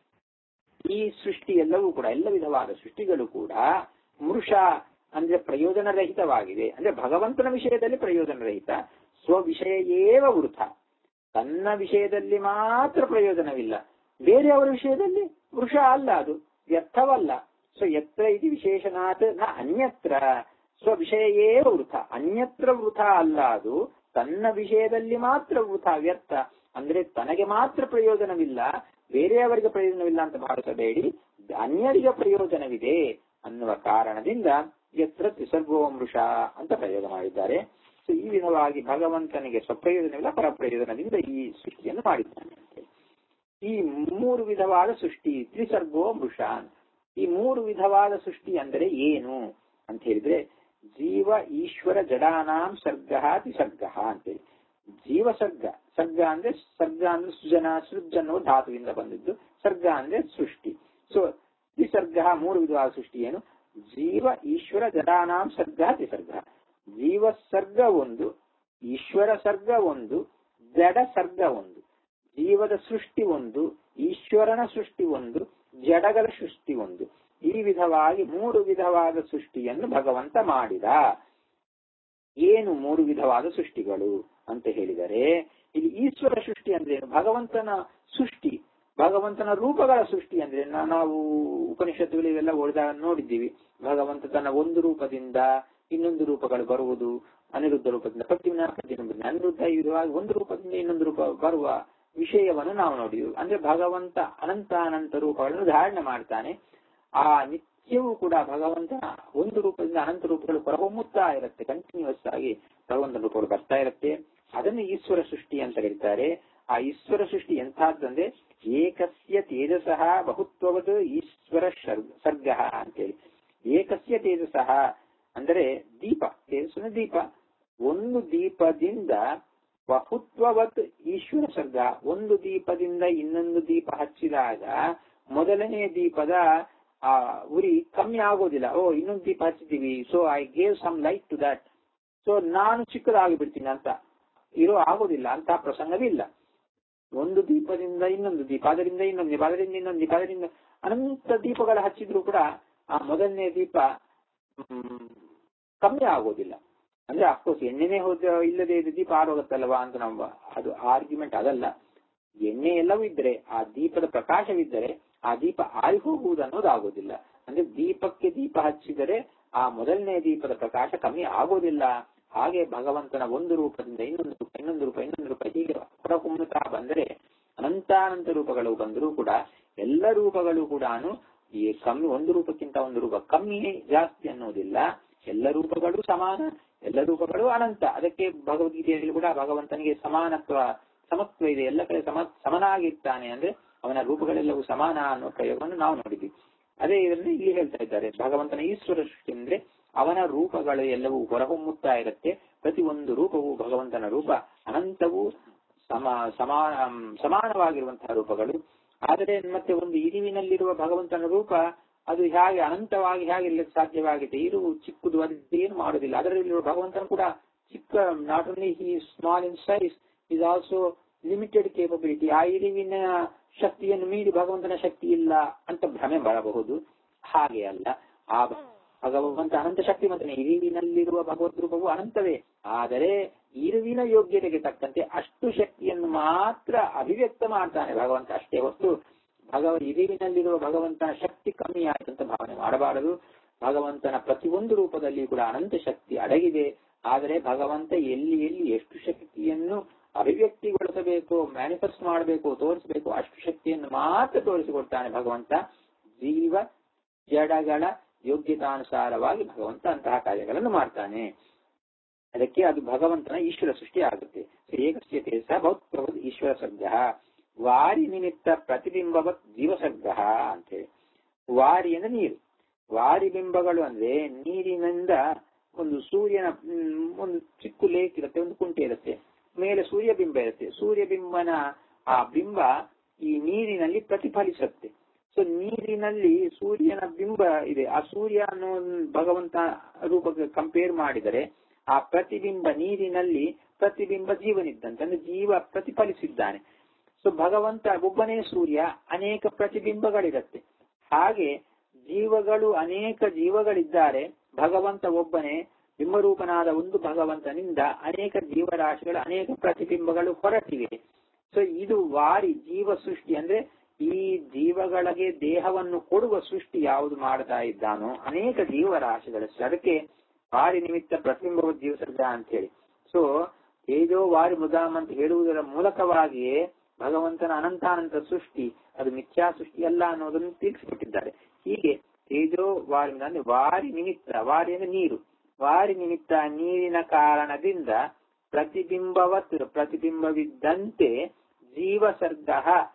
ಈ ಸೃಷ್ಟಿ ಎಲ್ಲವೂ ಕೂಡ ಎಲ್ಲ ವಿಧವಾದ ಸೃಷ್ಟಿಗಳು ಕೂಡ ಮೃಷ ಅಂದ್ರೆ ಪ್ರಯೋಜನರಹಿತವಾಗಿದೆ ಅಂದ್ರೆ ಭಗವಂತನ ವಿಷಯದಲ್ಲಿ ಪ್ರಯೋಜನರಹಿತ ಸ್ವವಿಷಯ ಏವ ವೃಥ ತನ್ನ ವಿಷಯದಲ್ಲಿ ಮಾತ್ರ ಪ್ರಯೋಜನವಿಲ್ಲ ಬೇರೆಯವರ ವಿಷಯದಲ್ಲಿ ವೃಷ ಅಲ್ಲ ಅದು ವ್ಯರ್ಥವಲ್ಲ ಸೊ ಎತ್ರ ಇದು ವಿಶೇಷನಾತ್ ನ ಅನ್ಯತ್ರ ಸ್ವವಿಷಯ ಏವ ವೃಥ ಅನ್ಯತ್ರ ವೃಥ ಅಲ್ಲ ಅದು ತನ್ನ ವಿಷಯದಲ್ಲಿ ಮಾತ್ರ ವೃಥ ವ್ಯರ್ಥ ಅಂದ್ರೆ ತನಗೆ ಮಾತ್ರ ಪ್ರಯೋಜನವಿಲ್ಲ ಬೇರೆಯವರಿಗೆ ಪ್ರಯೋಜನವಿಲ್ಲ ಅಂತ ಭಾವಿಸಬೇಡಿ ಅನ್ಯರಿಗೆ ಪ್ರಯೋಜನವಿದೆ ಅನ್ನುವ ಕಾರಣದಿಂದ ಎತ್ರ ತ್ರಿಸರ್ಗೋ ಮೃಷ ಅಂತ ಪ್ರಯೋಗ ಮಾಡಿದ್ದಾರೆ ಸೊ ಈ ವಿಧವಾಗಿ ಭಗವಂತನಿಗೆ ಸ್ವಪ್ರಯೋಜನವಿಲ್ಲ ಪರಪ್ರಯೋಜನದಿಂದ ಈ ಸೃಷ್ಟಿಯನ್ನು ಮಾಡಿದ್ದಾನೆ ಅಂತೇಳಿ. ಈ ಮೂರು ವಿಧವಾದ ಸೃಷ್ಟಿ ತ್ರಿಸರ್ಗೋ ಮೃಷಾನ್ ಈ ಮೂರು ವಿಧವಾದ ಸೃಷ್ಟಿ ಅಂದರೆ ಏನು ಅಂತ ಹೇಳಿದ್ರೆ ಜೀವ ಈಶ್ವರ ಜಡಾನಾಂ ಸರ್ಗ ತ್ರಿಸರ್ಗ ಅಂತೇಳಿ ಜೀವ ಸರ್ಗ ಸರ್ಗ ಅಂದ್ರೆ ಸರ್ಗ ಅಂದ್ರೆ ಸೃಜನ ಸೃಜನೋ ಧಾತುವಿಂದ ಬಂದಿದ್ದು ಸರ್ಗ ಅಂದ್ರೆ ಸೃಷ್ಟಿ ಸೊ ತ್ರಿಸರ್ಗ ಮೂರು ವಿಧವಾದ ಸೃಷ್ಟಿ ಏನು ಜೀವ ಈಶ್ವರ ಜಡಾನಾಂ ಸರ್ಗ ತ್ರಿಸರ್ಗ ಜೀವ ಸರ್ಗ ಒಂದು ಈಶ್ವರ ಸರ್ಗ ಒಂದು ಜಡ ಸರ್ಗ ಒಂದು ಜೀವದ ಸೃಷ್ಟಿ ಒಂದು ಈಶ್ವರನ ಸೃಷ್ಟಿ ಒಂದು ಜಡಗಳ ಸೃಷ್ಟಿ ಒಂದು ಈ ವಿಧವಾಗಿ ಮೂರು ವಿಧವಾದ ಸೃಷ್ಟಿಯನ್ನು ಭಗವಂತ ಮಾಡಿದ ಏನು ಮೂರು ವಿಧವಾದ ಸೃಷ್ಟಿಗಳು ಅಂತ ಹೇಳಿದರೆ ಇಲ್ಲಿ ಈಶ್ವರ ಸೃಷ್ಟಿ ಅಂದ್ರೆ ಏನು ಭಗವಂತನ ಸೃಷ್ಟಿ ಭಗವಂತನ ರೂಪಗಳ ಸೃಷ್ಟಿ ಅಂದ್ರೆ ನಾ- ನಾವು ಉಪನಿಷತ್ತುಗಳಿಗೆಲ್ಲ ಓದಿದಾಗ ನೋಡಿದ್ದೀವಿ ಭಗವಂತ ತನ್ನ ಒಂದು ರೂಪದಿಂದ ಇನ್ನೊಂದು ರೂಪಗಳು ಬರುವುದು ಅನಿರುದ್ಧ ರೂಪದಿಂದ ಪ್ರತಿದಿನ ಪ್ರತಿಬಿಂಬ ಅನಿರುದ್ಧ ಈ ವಿಧವಾಗಿ ಒಂದು ರೂಪದಿಂದ ಇನ್ನೊಂದು ರೂಪ ಬರುವ ವಿಷಯವನ್ನು ನಾವು ನೋಡಿದ್ವಿ ಅಂದ್ರೆ ಭಗವಂತ ಅನಂತ ಅನಂತ ರೂಪಗಳನ್ನು ಧಾರಣೆ ಮಾಡ್ತಾನೆ ಆ ನಿತ್ಯವೂ ಕೂಡ ಭಗವಂತನ ಒಂದು ರೂಪದಿಂದ ಅನಂತ ರೂಪಗಳು ಹೊರಹೊಮ್ಮುತ್ತಾ ಇರುತ್ತೆ ಕಂಟಿನ್ಯೂಸ್ ಆಗಿ ಭಗವಂತನ ರೂಪಗಳು ಬರ್ತಾ ಇರುತ್ತೆ ಅದನ್ನು ಈಶ್ವರ ಸೃಷ್ಟಿ ಅಂತ ಕರೀತಾರೆ ಆ ಈಶ್ವರ ಸೃಷ್ಟಿ ಎಂತಹದ್ದಂದ್ರೆ ಏಕಸ್ಯ ತೇಜಸಃ ಬಹುತ್ವವದು ಈಶ್ವರ ಶರ್- ಸರ್ಗ ಅಂತೇಳಿ ಏಕಸ್ಯ ತೇಜಸಃ ಅಂದರೆ ದೀಪ ತೇಜಸ್ಸಿನ ದೀಪ ಒಂದು ದೀಪದಿಂದ ಬಹುತ್ವವತ್ ಈಶ್ವರ ಸರ್ಗ ಒಂದು ದೀಪದಿಂದ ಇನ್ನೊಂದು ದೀಪ ಹಚ್ಚಿದಾಗ ಮೊದಲನೇ ದೀಪದ ಆ ಉರಿ ಕಮ್ಮಿ ಆಗೋದಿಲ್ಲ ಓ ಇನ್ನೊಂದು ದೀಪ ಹಚ್ಚಿದೀವಿ so I gave some light to that so ನಾನು ಚಿಕ್ಕದಾಗಿ ಬಿಡ್ತೀನಿ ಅಂತ ಇರೋ ಆಗೋದಿಲ್ಲ ಅಂತ ಪ್ರಸಂಗವಿಲ್ಲ ಒಂದು ದೀಪದಿಂದ ಇನ್ನೊಂದು ದೀಪ ಅದರಿಂದ ಇನ್ನೊಂದು ದೀಪ ಅದರಿಂದ ಇನ್ನೊಂದು ದೀಪ ಅದರಿಂದ ಅನಂತ ದೀಪಗಳು ಹಚ್ಚಿದ್ರು ಕೂಡ ಆ ಮೊದಲನೇ ದೀಪ ಹ್ಮ್, ಕಮ್ಮಿ ಆಗೋದಿಲ್ಲ ಅಂದ್ರೆ ಅಫ್ಕೋರ್ಸ್ ಎಣ್ಣೆನೇ ಹೋದ ಇಲ್ಲದೆ ಇದು ದೀಪ ಆರೋಗುತ್ತಲ್ವಾ ಅಂತ ನಮ್ಮ ಅದು ಆರ್ಗ್ಯುಮೆಂಟ್ ಅದಲ್ಲ ಎಣ್ಣೆ ಎಲ್ಲವೂ ಇದ್ರೆ ಆ ದೀಪದ ಪ್ರಕಾಶವಿದ್ದರೆ ಆ ದೀಪ ಆರಿ ಹೋಗುವುದು ಅನ್ನೋದು ಆಗೋದಿಲ್ಲ ಅಂದ್ರೆ ದೀಪಕ್ಕೆ ದೀಪ ಹಚ್ಚಿದರೆ ಆ ಮೊದಲನೇ ದೀಪದ ಪ್ರಕಾಶ ಕಮ್ಮಿ ಆಗೋದಿಲ್ಲ ಹಾಗೆ ಭಗವಂತನ ಒಂದು ರೂಪದಿಂದ ಇನ್ನೊಂದು ರೂಪ ಇನ್ನೊಂದು ರೂಪ ಇನ್ನೊಂದು ರೂಪ ಹೀಗೆ ಹೊರಹೊಮ್ಮುತ್ತಾ ಬಂದರೆ ಅನಂತಾನಂತ ರೂಪಗಳು ಬಂದರೂ ಕೂಡ ಎಲ್ಲ ರೂಪಗಳು ಕೂಡ ಈ ಕಮ್ಮಿ ಒಂದು ರೂಪಕ್ಕಿಂತ ಒಂದು ರೂಪ ಕಮ್ಮಿ ಜಾಸ್ತಿ ಅನ್ನೋದಿಲ್ಲ ಎಲ್ಲ ರೂಪಗಳು ಸಮಾನ ಎಲ್ಲ ರೂಪಗಳು ಅನಂತ ಅದಕ್ಕೆ ಭಗವದ್ಗೀತೆಯಲ್ಲಿ ಕೂಡ ಭಗವಂತನಿಗೆ ಸಮಾನತ್ವ ಸಮತ್ವ ಇದೆ ಎಲ್ಲ ಕಡೆ ಸಮ ಸಮನಾಗಿರ್ತಾನೆ ಅಂದ್ರೆ ಅವನ ರೂಪಗಳೆಲ್ಲವೂ ಸಮಾನ ಅನ್ನೋ ಪ್ರಯೋಗವನ್ನು ನಾವು ನೋಡಿದ್ವಿ ಅದೇ ಇದನ್ನು ಇಲ್ಲಿ ಹೇಳ್ತಾ ಇದ್ದಾರೆ ಭಗವಂತನ ಈಶ್ವರ ಸೃಷ್ಟಿ ಅಂದ್ರೆ ಅವನ ರೂಪಗಳು ಎಲ್ಲವೂ ಹೊರಹೊಮ್ಮುತ್ತಾ ಇರುತ್ತೆ ಪ್ರತಿ ಒಂದು ರೂಪವು ಭಗವಂತನ ರೂಪ ಅನಂತವೂ ಸಮ ಸಮಾನ ಸಮಾನವಾಗಿರುವಂತಹ ರೂಪಗಳು ಆದರೆ ಮತ್ತೆ ಒಂದು ಇರುವಿನಲ್ಲಿರುವ ಭಗವಂತನ ರೂಪ ಅದು ಹೇಗೆ ಅನಂತವಾಗಿ ಹೇಗೆ ಇರ್ಲಿಕ್ಕೆ ಸಾಧ್ಯವಾಗಿದೆ ಇರುವು ಚಿಕ್ಕದು ಅದು ಏನು ಮಾಡುದಿಲ್ಲ ಅದರಲ್ಲಿರುವ ಭಗವಂತನ ಕೂಡ ಚಿಕ್ಕ not only he small in size is also limited capability ಆ ಇರುವಿನ ಶಕ್ತಿಯನ್ನು ಮೀರಿ ಭಗವಂತನ ಶಕ್ತಿ ಇಲ್ಲ ಅಂತ ಭ್ರಮೆ ಬರಬಹುದು ಹಾಗೆ ಅಲ್ಲ ಆ ಭಗವಂತ ಅನಂತ ಶಕ್ತಿವಂತನೇ ಇರುವಿನಲ್ಲಿರುವ ಭಗವದ್ ರೂಪವು ಅನಂತವೇ ಆದರೆ ಇರುವಿನ ಯೋಗ್ಯತೆಗೆ ತಕ್ಕಂತೆ ಅಷ್ಟು ಶಕ್ತಿಯನ್ನು ಮಾತ್ರ ಅಭಿವ್ಯಕ್ತ ಮಾಡ್ತಾನೆ ಭಗವಂತ ಅಷ್ಟೇ ಹೊತ್ತು ಭಗವ ಇರುವಿನಲ್ಲಿರುವ ಭಗವಂತನ ಶಕ್ತಿ ಕಮ್ಮಿ ಆಯ್ತು ಅಂತ ಭಾವನೆ ಮಾಡಬಾರದು ಭಗವಂತನ ಪ್ರತಿಯೊಂದು ರೂಪದಲ್ಲಿ ಕೂಡ ಅನಂತ ಶಕ್ತಿ ಅಡಗಿದೆ ಆದರೆ ಭಗವಂತ ಎಲ್ಲಿ ಎಲ್ಲಿ ಎಷ್ಟು ಶಕ್ತಿಯನ್ನು ಅಭಿವ್ಯಕ್ತಿಗೊಳಿಸಬೇಕು ಮ್ಯಾನಿಫೆಸ್ಟ್ ಮಾಡಬೇಕು ತೋರಿಸಬೇಕು ಅಷ್ಟು ಶಕ್ತಿಯನ್ನು ಮಾತ್ರ ತೋರಿಸಿಕೊಡ್ತಾನೆ ಭಗವಂತ ಜೀವ ಜಡಗಳ ಯೋಗ್ಯತಾನುಸಾರವಾಗಿ ಭಗವಂತ ಅಂತಹ ಕಾರ್ಯಗಳನ್ನು ಮಾಡ್ತಾನೆ ಅದಕ್ಕೆ ಅದು ಭಗವಂತನ ಈಶ್ವರ ಸೃಷ್ಟಿ ಆಗುತ್ತೆ ಏಕಸ್ಯತೆ ಸ ಭೌತ್ ಈಶ್ವರ ಸರ್ಗ ವಾರಿ ನಿಮಿತ್ತ ಪ್ರತಿಬಿಂಬವತ್ ಜೀವಸರ್ಗ ಅಂತೇಳಿ ವಾರಿ ಅಂದ್ರೆ ನೀರು ವಾರಿ ಬಿಂಬಗಳು ಅಂದ್ರೆ ನೀರಿನಿಂದ ಒಂದು ಸೂರ್ಯನ ಹ್ಮ್, ಒಂದು ಚಿಕ್ಕ ಲೇಕ್ ಇರುತ್ತೆ ಒಂದು ಕುಂಟೆ ಇರುತ್ತೆ ಮೇಲೆ ಸೂರ್ಯ ಬಿಂಬ ಇರುತ್ತೆ ಸೂರ್ಯ ಬಿಂಬನ ಆ ಬಿಂಬ ಈ ನೀರಿನಲ್ಲಿ ಪ್ರತಿಫಲಿಸುತ್ತೆ ಸೊ ನೀರಿನಲ್ಲಿ ಸೂರ್ಯನ ಬಿಂಬ ಇದೆ ಆ ಸೂರ್ಯ ಅನ್ನೋ ಒಂದು ಭಗವಂತ ರೂಪಕ್ಕೆ ಕಂಪೇರ್ ಮಾಡಿದರೆ ಆ ಪ್ರತಿಬಿಂಬ ನೀರಿನಲ್ಲಿ ಪ್ರತಿಬಿಂಬ ಜೀವನಿದ್ದಂತೆ ಅಂದ್ರೆ ಜೀವ ಪ್ರತಿಫಲಿಸಿದ್ದಾನೆ ಸೊ ಭಗವಂತ ಒಬ್ಬನೇ ಸೂರ್ಯ ಅನೇಕ ಪ್ರತಿಬಿಂಬಗಳಿರುತ್ತೆ ಹಾಗೆ ಜೀವಗಳು ಅನೇಕ ಜೀವಗಳಿದ್ದಾರೆ ಭಗವಂತ ಒಬ್ಬನೇ ಬಿಂಬರೂಪನಾದ ಒಂದು ಭಗವಂತನಿಂದ ಅನೇಕ ಜೀವರಾಶಿಗಳು ಅನೇಕ ಪ್ರತಿಬಿಂಬಗಳು ಹೊರಟಿವೆ ಸೊ ಇದು ವಾರಿ ಜೀವ ಸೃಷ್ಟಿ ಅಂದ್ರೆ ಈ ಜೀವಗಳಿಗೆ ದೇಹವನ್ನು ಕೊಡುವ ಸೃಷ್ಟಿ ಯಾವುದು ಮಾಡ್ತಾ ಇದ್ದಾನೋ ಅನೇಕ ಜೀವರಾಶಿಗಳು ಅದಕ್ಕೆ ವಾರಿ ನಿಮಿತ್ತ ಪ್ರತಿಬಿಂಬವ ಜೀವಸರ್ಗ ಅಂತ ಹೇಳಿ ಸೊ ತೇಜೋ ವಾರಿ ಮುದಾಮ್ ಅಂತ ಹೇಳುವುದರ ಮೂಲಕವಾಗಿಯೇ ಭಗವಂತನ ಅನಂತಾನಂತ ಸೃಷ್ಟಿ ಅದು ಮಿಥ್ಯಾ ಸೃಷ್ಟಿ ಅಲ್ಲ ಅನ್ನೋದನ್ನು ತಿಳಿಸಿಕೊಟ್ಟಿದ್ದಾರೆ ಹೀಗೆ ತೇಜೋ ವಾರಿ ಅಂದ್ರೆ ವಾರಿ ನಿಮಿತ್ತ ವಾರಿ ಅಂದ್ರೆ ನೀರು ವಾರಿ ನಿಮಿತ್ತ ನೀರಿನ ಕಾರಣದಿಂದ ಪ್ರತಿಬಿಂಬವತ್ ಪ್ರತಿಬಿಂಬವಿದ್ದಂತೆ ಜೀವಸರ್ಗ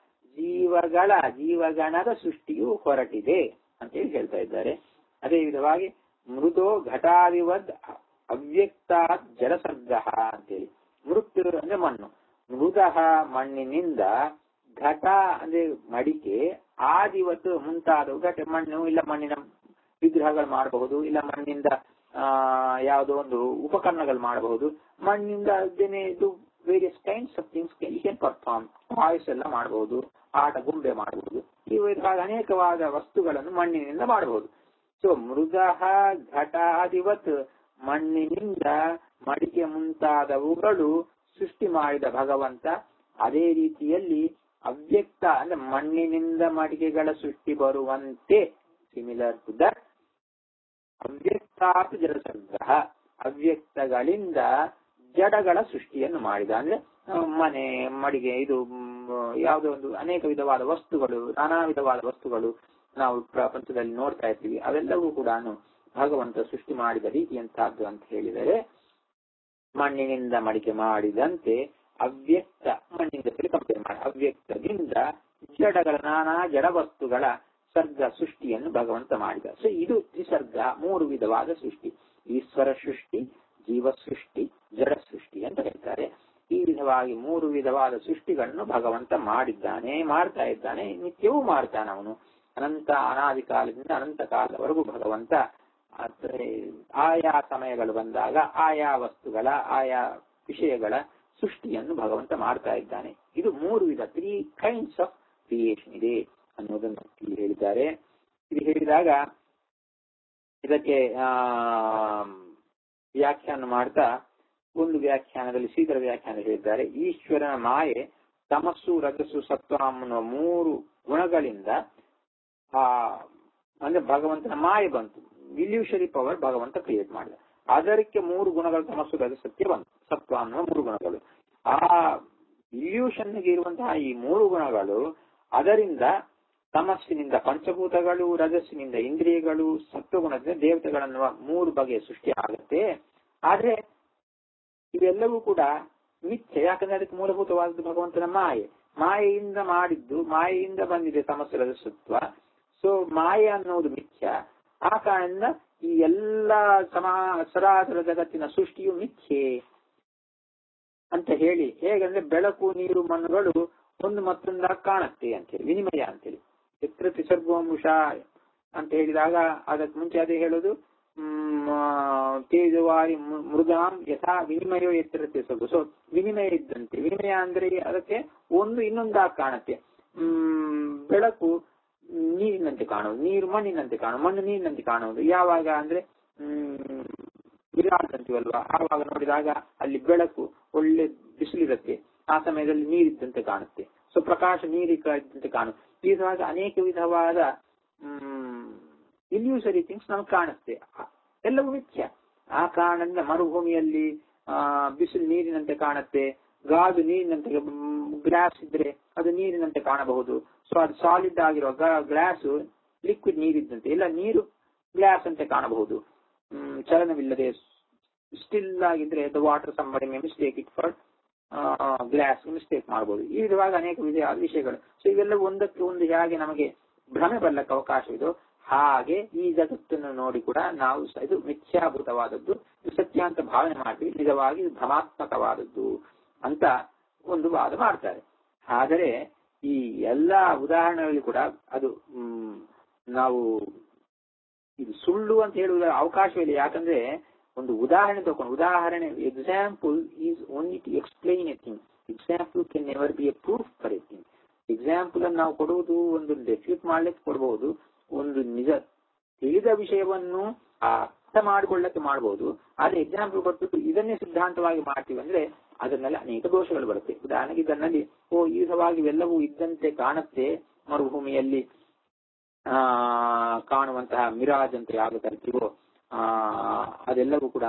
ಜೀವಗಳ ಜೀವಗಣದ ಸೃಷ್ಟಿಯು ಹೊರಟಿದೆ ಅಂತೇಳಿ ಹೇಳ್ತಾ ಇದ್ದಾರೆ ಅದೇ ವಿಧವಾಗಿ ಮೃದೋ ಘಟಾದಿವದ್ ಅವ್ಯಕ್ತ ಜಲಸರ್ಗ ಅಂತೇಳಿ ಮೃತ್ ಅಂದ್ರೆ ಮಣ್ಣು ಮೃದಃ ಮಣ್ಣಿನಿಂದ ಘಟ ಅಂದ್ರೆ ಮಡಿಕೆ ಆದಿವತ್ತು ಮುಂತಾದವು ಘಟ ಮಣ್ಣು ಇಲ್ಲ ಮಣ್ಣಿನ ವಿಗ್ರಹಗಳು ಮಾಡಬಹುದು ಇಲ್ಲ ಮಣ್ಣಿಂದ ಆ ಯಾವುದೋ ಒಂದು ಉಪಕರಣಗಳು ಮಾಡಬಹುದು ಮಣ್ಣಿಂದ ಅದೇನೆ ಇದು various kinds of things you can perform voice ಎಲ್ಲ ಮಾಡಬಹುದು ಆಟ ಗುಂಬೆ ಮಾಡಬಹುದು ಈ ವಿಧವಾದ ಅನೇಕವಾದ ವಸ್ತುಗಳನ್ನು ಮಣ್ಣಿನಿಂದ ಮಾಡಬಹುದು ಸೊ ಮೃದಃ ಘಟಾದಿವತ್ ಮಣ್ಣಿನಿಂದ ಮಡಿಕೆ ಮುಂತಾದವುಗಳು ಸೃಷ್ಟಿ ಮಾಡಿದ ಭಗವಂತ ಅದೇ ರೀತಿಯಲ್ಲಿ ಅವ್ಯಕ್ತ ಅಂದ್ರೆ ಮಣ್ಣಿನಿಂದ ಮಡಿಕೆಗಳ ಸೃಷ್ಟಿ ಬರುವಂತೆ ಸಿಮಿಲರ್ ಟು ದಟ್ ಅವ್ಯಕ್ತಾತ್ ಜಲಸರ್ಗ ಅವ್ಯಕ್ತಗಳಿಂದ ಜಡಗಳ ಸೃಷ್ಟಿಯನ್ನು ಮಾಡಿದ ಅಂದ್ರೆ ಆ, ಮನೆ ಮಡಿಗೆ ಇದು ಮ್, ಯಾವುದೋ ಒಂದು ಅನೇಕ ವಿಧವಾದ ವಸ್ತುಗಳು ನಾನಾ ವಿಧವಾದ ವಸ್ತುಗಳು ನಾವು ಪ್ರಪಂಚದಲ್ಲಿ ನೋಡ್ತಾ ಇರ್ತೀವಿ ಅವೆಲ್ಲವೂ ಕೂಡ ಭಗವಂತ ಸೃಷ್ಟಿ ಮಾಡಿದ ರೀತಿಯಂತಹದ್ದು ಅಂತ ಹೇಳಿದರೆ ಮಣ್ಣಿನಿಂದ ಮಡಿಕೆ ಮಾಡಿದಂತೆ ಅವ್ಯಕ್ತ ಮಣ್ಣಿನಿಂದ ಕಂಪೇರ್ ಮಾಡಿ ಅವ್ಯಕ್ತದಿಂದ ಜಡಗಳ ನಾನಾ ಜಡ ವಸ್ತುಗಳ ಸರ್ಗ ಸೃಷ್ಟಿಯನ್ನು ಭಗವಂತ ಮಾಡಿದ ಸೊ ಇದು ತ್ರಿಸರ್ಗ ಮೂರು ವಿಧವಾದ ಸೃಷ್ಟಿ ಈಶ್ವರ ಸೃಷ್ಟಿ ಜೀವ ಸೃಷ್ಟಿ ಜಡ ಸೃಷ್ಟಿ ಅಂತ ಹೇಳ್ತಾರೆ ಈ ವಿಧವಾಗಿ ಮೂರು ವಿಧವಾದ ಸೃಷ್ಟಿಗಳನ್ನು ಭಗವಂತ ಮಾಡಿದ್ದಾನೆ ಮಾಡ್ತಾ ಇದ್ದಾನೆ ನಿತ್ಯವೂ ಮಾಡ್ತಾನೆ ಅವನು ಅನಂತ ಅನಾದಿ ಕಾಲದಿಂದ ಅನಂತ ಕಾಲದವರೆಗೂ ಭಗವಂತ ಅಂದ್ರೆ ಆಯಾ ಸಮಯಗಳು ಬಂದಾಗ ಆಯಾ ವಸ್ತುಗಳ ಆಯಾ ವಿಷಯಗಳ ಸೃಷ್ಟಿಯನ್ನು ಭಗವಂತ ಮಾಡ್ತಾ ಇದ್ದಾನೆ ಇದು ಮೂರು ವಿಧ ತ್ರೀ ಕೈಂಡ್ಸ್ ಆಫ್ ಕ್ರಿಯೇಷನ್ ಇದೆ ಅನ್ನೋದನ್ನು ಇಲ್ಲಿ ಹೇಳಿದ್ದಾರೆ ಇದು ಹೇಳಿದಾಗ ಇದಕ್ಕೆ ಆ ವ್ಯಾಖ್ಯಾನ ಮಾಡ್ತಾ ಒಂದು ವ್ಯಾಖ್ಯಾನದಲ್ಲಿ ಶ್ರೀಧರ ವ್ಯಾಖ್ಯಾನ ಹೇಳಿದ್ದಾರೆ ಈಶ್ವರನ ಮಾಯೆ ತಮಸ್ಸು ರಜಸ್ಸು ಸತ್ವ ಅನ್ನುವ ಮೂರು ಗುಣಗಳಿಂದ ಆ ಅಂದ್ರೆ ಭಗವಂತನ ಮಾಯೆ ಬಂತು ಇಲ್ಯೂಷರಿ ಪವರ್ ಭಗವಂತ ಕ್ರಿಯೇಟ್ ಮಾಡಿದ ಅದಕ್ಕೆ ಮೂರು ಗುಣಗಳು ತಮಸ್ಸು ರಜ ಸತ್ಯ ಬಂತು ಸತ್ವ ಅನ್ನುವ ಮೂರು ಗುಣಗಳು ಆ ಇಲ್ಯೂಷನ್ಗೆ ಇರುವಂತಹ ಈ ಮೂರು ಗುಣಗಳು ಅದರಿಂದ ತಮಸ್ಸಿನಿಂದ ಪಂಚಭೂತಗಳು ರಜಸ್ಸಿನಿಂದ ಇಂದ್ರಿಯಗಳು ಸತ್ವಗುಣದಿಂದ ದೇವತೆಗಳನ್ನುವ ಮೂರು ಬಗೆಯ ಸೃಷ್ಟಿ ಆಗುತ್ತೆ ಆದ್ರೆ ಇವೆಲ್ಲವೂ ಕೂಡ ಮಿಥ್ಯೆ ಯಾಕಂದ್ರೆ ಅದಕ್ಕೆ ಮೂಲಭೂತವಾದದ್ದು ಭಗವಂತನ ಮಾಯೆ ಮಾಯೆಯಿಂದ ಮಾಡಿದ್ದು ಮಾಯೆಯಿಂದ ಬಂದಿದೆ ತಮಸ್ಸು ರಜಸತ್ವ ಸೊ ಮಾಯೆ ಅನ್ನೋದು ಮಿಥ್ಯ ಆ ಕಾರಣದಿಂದ ಈ ಎಲ್ಲ ಸಮಾ ಸರಾಸರ ಜಗತ್ತಿನ ಸೃಷ್ಟಿಯು ಮಿಥ್ಯೆ ಅಂತ ಹೇಳಿ ಹೇಗಂದ್ರೆ ಬೆಳಕು ನೀರು ಮಣ್ಣುಗಳು ಒಂದು ಮತ್ತೊಂದಾಗ ಕಾಣುತ್ತೆ ಅಂತ ಹೇಳಿ ವಿನಿಮಯ ಅಂತೇಳಿ ಎತ್ರ ತ್ರಿಸರ್ಗೋಂಶ ಅಂತ ಹೇಳಿದಾಗ ಅದಕ್ಕೆ ಮುಂಚೆ ಅದೇ ಹೇಳೋದು ತೇಜವಾರಿ ಮೃಗಾಂ ಯಥಾ ವಿನಿಮಯ ಎತ್ತರ ತ್ರಿಸರ್ಗು ಸೊ ವಿನಿಮಯ ಇದ್ದಂತೆ ವಿನಿಮಯ ಅಂದ್ರೆ ಅದಕ್ಕೆ ಒಂದು ಇನ್ನೊಂದಾಗ ಕಾಣುತ್ತೆ ಹ್ಮ್ ಬೆಳಕು ನೀರಿನಂತೆ ಕಾಣುವುದು ನೀರು ಮಣ್ಣಿನಂತೆ ಕಾಣುವುದು ಮಣ್ಣು ನೀರಿನಂತೆ ಕಾಣುವುದು ಯಾವಾಗ ಅಂದ್ರೆ ಹ್ಮ್ ವಿರಾಟ್ ಅಂತೀವಲ್ವಾ ಆವಾಗ ನೋಡಿದಾಗ ಅಲ್ಲಿ ಬೆಳಕು ಒಳ್ಳೆ ಬಿಸಿಲಿರುತ್ತೆ ಆ ಸಮಯದಲ್ಲಿ ನೀರಿದ್ದಂತೆ ಕಾಣುತ್ತೆ ಸೊ ಪ್ರಕಾಶ ನೀರಿದ್ದಂತೆ ಕಾಣುತ್ತೆ ಈ ವಿಧವಾದ ಅನೇಕ ವಿಧವಾದ ಹ್ಮ್ ಇಲ್ಯೂಸರಿ ಥಿಂಗ್ಸ್ ನಮ್ಗೆ ಕಾಣುತ್ತೆ ಎಲ್ಲವೂ ಮಿಥ್ಯ ಆ ಕಾರಣದಿಂದ ಮರುಭೂಮಿಯಲ್ಲಿ ಆ ಬಿಸಿಲು ನೀರಿನಂತೆ ಕಾಣುತ್ತೆ ಗಾಜು ನೀರಿನಂತೆ ಗ್ಲಾಸ್ ಇದ್ರೆ ಅದು ನೀರಿನಂತೆ ಕಾಣಬಹುದು ಸೊ ಅದು ಸಾಲಿಡ್ ಆಗಿರುವ ಗ್ಲಾಸ್ ಲಿಕ್ವಿಡ್ ನೀರಿದ್ದಂತೆ ಇಲ್ಲ ನೀರು ಗ್ಲಾಸ್ ಅಂತೆ ಕಾಣಬಹುದು ಹ್ಮ್ ಚಲನವಿಲ್ಲದೆ ಸ್ಟಿಲ್ ಆಗಿದ್ರೆ the water somebody may mistake it for glass mistake ಮಾಡಬಹುದು ಈ ವಿಧವಾಗಿ ಅನೇಕ ವಿಧ ವಿಷಯಗಳು ಸೊ ಇವೆಲ್ಲ ಒಂದಕ್ಕೆ ಒಂದು ಹೇಗೆ ನಮಗೆ ಭ್ರಮೆ ಬರ್ಲಕ್ಕೆ ಅವಕಾಶವಿದೋ ಹಾಗೆ ಈ ಜಗತ್ತನ್ನು ನೋಡಿ ಕೂಡ ನಾವು ಇದು ಮಿಥ್ಯಾಭೂತವಾದದ್ದು ಇದು ಸತ್ಯ ಅಂತ ಭಾವನೆ ಮಾಡ್ತೀವಿ ನಿಜವಾಗಿ ಭ್ರಮಾತ್ಮಕವಾದದ್ದು ಅಂತ ಒಂದು ವಾದ ಮಾಡ್ತಾರೆ ಆದರೆ ಈ ಎಲ್ಲಾ ಉದಾಹರಣೆಗಳಲ್ಲಿ ಕೂಡ ಅದು ಹ್ಮ್ ನಾವು ಇದು ಸುಳ್ಳು ಅಂತ ಹೇಳುವ ಅವಕಾಶವಿಲ್ಲ ಯಾಕಂದ್ರೆ ಒಂದು ಉದಾಹರಣೆ ತಗೊಂಡು ಉದಾಹರಣೆ example is only to explain a thing example can never be a proof for a thing example ಅನ್ನು ನಾವು ಕೊಡುವುದು ಒಂದು ಡೆಫ್ಯೂಟ್ ಮಾಡ್ಲಿಕ್ಕೆ ಕೊಡಬಹುದು ಒಂದು ನಿಜ ತಿಳಿದ ವಿಷಯವನ್ನು ಅರ್ಥ ಮಾಡಿಕೊಳ್ಳಕ್ಕೆ ಮಾಡಬಹುದು ಆದ್ರೆ ಎಕ್ಸಾಂಪಲ್ ಕೊಟ್ಟು ಇದನ್ನೇ ಸಿದ್ಧಾಂತವಾಗಿ ಮಾಡ್ತೀವಿ ಅಂದ್ರೆ ಅದನ್ನಲ್ಲಿ ಅನೇಕ ದೋಷಗಳು ಬರುತ್ತೆ ಉದಾಹರಣೆಗೆ ಇದನ್ನಲ್ಲಿ ಓ ಈ ವಿಧವಾಗಿ ಇವೆಲ್ಲವೂ ಇದ್ದಂತೆ ಕಾಣುತ್ತೆ ಮರುಭೂಮಿಯಲ್ಲಿ ಆ ಕಾಣುವಂತಹ ಮಿರಾಜ್ ಅಂತ ಯಾವ ಕರಿತೀವೋ ಆ ಅದೆಲ್ಲವೂ ಕೂಡ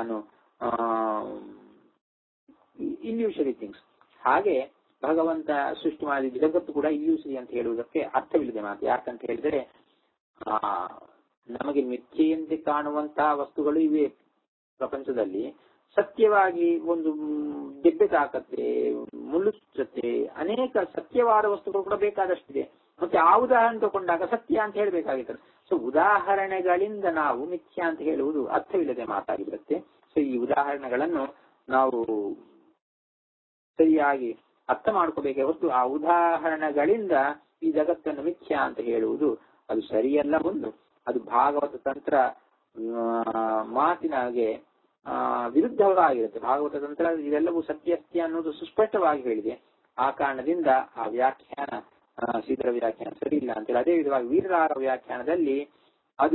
ಇಲ್ಯೂಷರಿ ಥಿಂಗ್ಸ್ ಹಾಗೆ ಭಗವಂತ ಸೃಷ್ಟಿ ಮಾಡಿದ ಜಗತ್ತು ಕೂಡ ಇಲ್ಯೂಷರಿ ಅಂತ ಹೇಳುವುದಕ್ಕೆ ಅರ್ಥವಿಲ್ಲದೆ ಮಾತು ಯಾಕಂತ ಹೇಳಿದ್ರೆ ಆ ನಮಗೆ ಮಿಥ್ಯೆಯಂತೆ ಕಾಣುವಂತಹ ವಸ್ತುಗಳು ಇವೆ ಪ್ರಪಂಚದಲ್ಲಿ ಸತ್ಯವಾಗಿ ಒಂದು ಗೆಡ್ಡೆ ತಾಕತ್ತೆ ಮುಳ್ಳುಚ್ಚತ್ತೆ ಅನೇಕ ಸತ್ಯವಾದ ವಸ್ತುಗಳು ಕೂಡ ಬೇಕಾದಷ್ಟಿದೆ ಮತ್ತೆ ಆ ಉದಾಹರಣೆ ತಗೊಂಡಾಗ ಸತ್ಯ ಅಂತ ಹೇಳಬೇಕಾಗಿತ್ತು ಸೊ ಉದಾಹರಣೆಗಳಿಂದ ನಾವು ಮಿಥ್ಯ ಅಂತ ಹೇಳುವುದು ಅರ್ಥವಿಲ್ಲದೆ ಮಾತಾಗಿಬಿಡುತ್ತೆ ಸೊ ಈ ಉದಾಹರಣೆಗಳನ್ನು ನಾವು ಸರಿಯಾಗಿ ಅರ್ಥ ಮಾಡ್ಕೋಬೇಕೇ ಹೊರತು ಆ ಉದಾಹರಣೆಗಳಿಂದ ಈ ಜಗತ್ತನ್ನು ಮಿಥ್ಯ ಅಂತ ಹೇಳುವುದು ಅದು ಸರಿಯಲ್ಲ ಒಂದು ಅದು ಭಾಗವತ ತಂತ್ರ ಮಾತಿನಾಗೆ ಆ ವಿರುದ್ಧವಾಗಿರುತ್ತೆ ಭಾಗವತ ತಂತ್ರ ಇವೆಲ್ಲವೂ ಸತ್ಯಸ್ತ್ಯ ಅನ್ನೋದು ಸುಸ್ಪಷ್ಟವಾಗಿ ಹೇಳಿದೆ ಆ ಕಾರಣದಿಂದ ಆ ವ್ಯಾಖ್ಯಾನ ಶ್ರೀಧರ ವ್ಯಾಖ್ಯಾನ ಸರಿ ಇಲ್ಲ ಅಂತೇಳಿ ಅದೇ ವಿಧವಾಗಿ ವೀರರಾರ ವ್ಯಾಖ್ಯಾನದಲ್ಲಿ ಅದು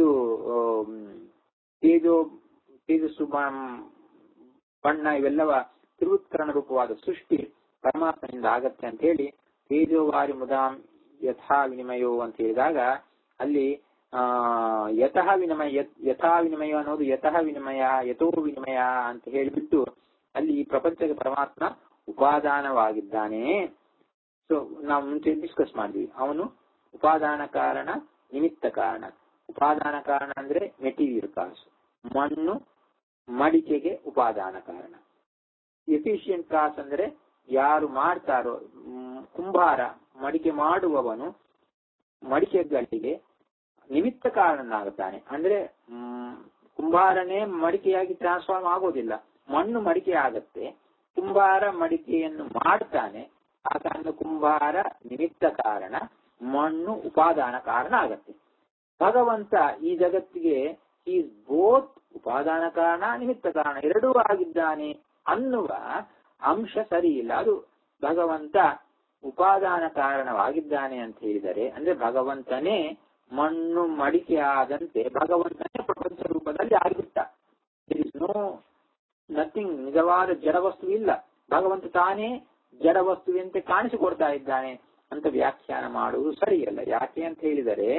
ತೇಜೋ ತೇಜಸ್ಸು ಬಣ್ಣ ಇವೆಲ್ಲವ ತಿರುತ್ಕರಣ ರೂಪವಾದ ಸೃಷ್ಟಿ ಪರಮಾತ್ಮನಿಂದ ಆಗತ್ತೆ ಅಂತ ಹೇಳಿ ತೇಜೋವಾರಿ ಮುದಾಂ ಯಥಾ ವಿನಿಮಯೋ ಅಂತ ಹೇಳಿದಾಗ ಅಲ್ಲಿ ಆ ಯತಃ ವಿನಿಮಯ ಯಥಾ ವಿನಿಮಯ ಅನ್ನೋದು ಯತಃ ವಿನಿಮಯ ಯಥೋ ವಿನಿಮಯ ಅಂತ ಹೇಳಿಬಿಟ್ಟು ಅಲ್ಲಿ ಈ ಪ್ರಪಂಚಕ್ಕೆ ಪರಮಾತ್ಮ ಉಪಾದಾನವಾಗಿದ್ದಾನೆ ಸೊ ನಾವು ಮುಂಚೆ ಡಿಸ್ಕಸ್ ಮಾಡಿದ್ವಿ ಅವನು ಉಪಾದಾನ ಕಾರಣ ನಿಮಿತ್ತ ಕಾರಣ ಉಪಾದಾನ ಕಾರಣ ಅಂದ್ರೆ ಮೆಟೀರಿಯಲ್ ಕಾಸ್ ಮಣ್ಣು ಮಡಿಕೆಗೆ ಉಪಾದಾನ ಕಾರಣ ಎಫಿಷಿಯಂಟ್ ಕಾಸ್ ಅಂದ್ರೆ ಯಾರು ಮಾಡ್ತಾರೋ ಕುಂಭಾರ ಮಡಿಕೆ ಮಾಡುವವನು ಮಡಿಕೆ ಗಲ್ಲಿಗೆ ನಿಮಿತ್ತ ಕಾರಣನಾಗುತ್ತಾನೆ ಅಂದ್ರೆ ಕುಂಬಾರನೇ ಮಡಿಕೆಯಾಗಿ ಟ್ರಾನ್ಸ್ಫಾರ್ಮ್ ಆಗೋದಿಲ್ಲ ಮಣ್ಣು ಮಡಿಕೆ ಆಗತ್ತೆ ಕುಂಬಾರ ಮಡಿಕೆಯನ್ನು ಮಾಡ್ತಾನೆ ಆ ಕಾರಣ ಕುಂಬಾರ ನಿಮಿತ್ತ ಕಾರಣ ಮಣ್ಣು ಉಪಾದಾನ ಕಾರಣ ಆಗತ್ತೆ ಭಗವಂತ ಈ ಜಗತ್ತಿಗೆ ಈಸ್ ಬೋತ್ ಉಪಾದಾನ ಕಾರಣ ನಿಮಿತ್ತ ಕಾರಣ ಎರಡೂ ಆಗಿದ್ದಾನೆ ಅನ್ನುವ ಅಂಶ ಸರಿ ಇಲ್ಲ ಅದು ಭಗವಂತ ಉಪಾದಾನ ಕಾರಣವಾಗಿದ್ದಾನೆ ಅಂತ ಹೇಳಿದರೆ ಅಂದ್ರೆ ಭಗವಂತನೇ ಮಣ್ಣು ಮಡಿಕೆ ಆದಂತೆ ಭಗವಂತನೇ ಪ್ರಪಂಚ ರೂಪದಲ್ಲಿ ಆಗಿಬಿಟ್ಟ ನೋ ನಥಿಂಗ್ ನಿಜವಾದ ಜಡವಸ್ತು ಇಲ್ಲ ಭಗವಂತ ತಾನೇ ಜಡವಸ್ತುವಂತೆ ಕಾಣಿಸಿಕೊಡ್ತಾ ಇದ್ದಾನೆ ಅಂತ ವ್ಯಾಖ್ಯಾನ ಮಾಡುವುದು ಸರಿಯಲ್ಲ ಯಾಕೆ ಅಂತ ಹೇಳಿದರೆ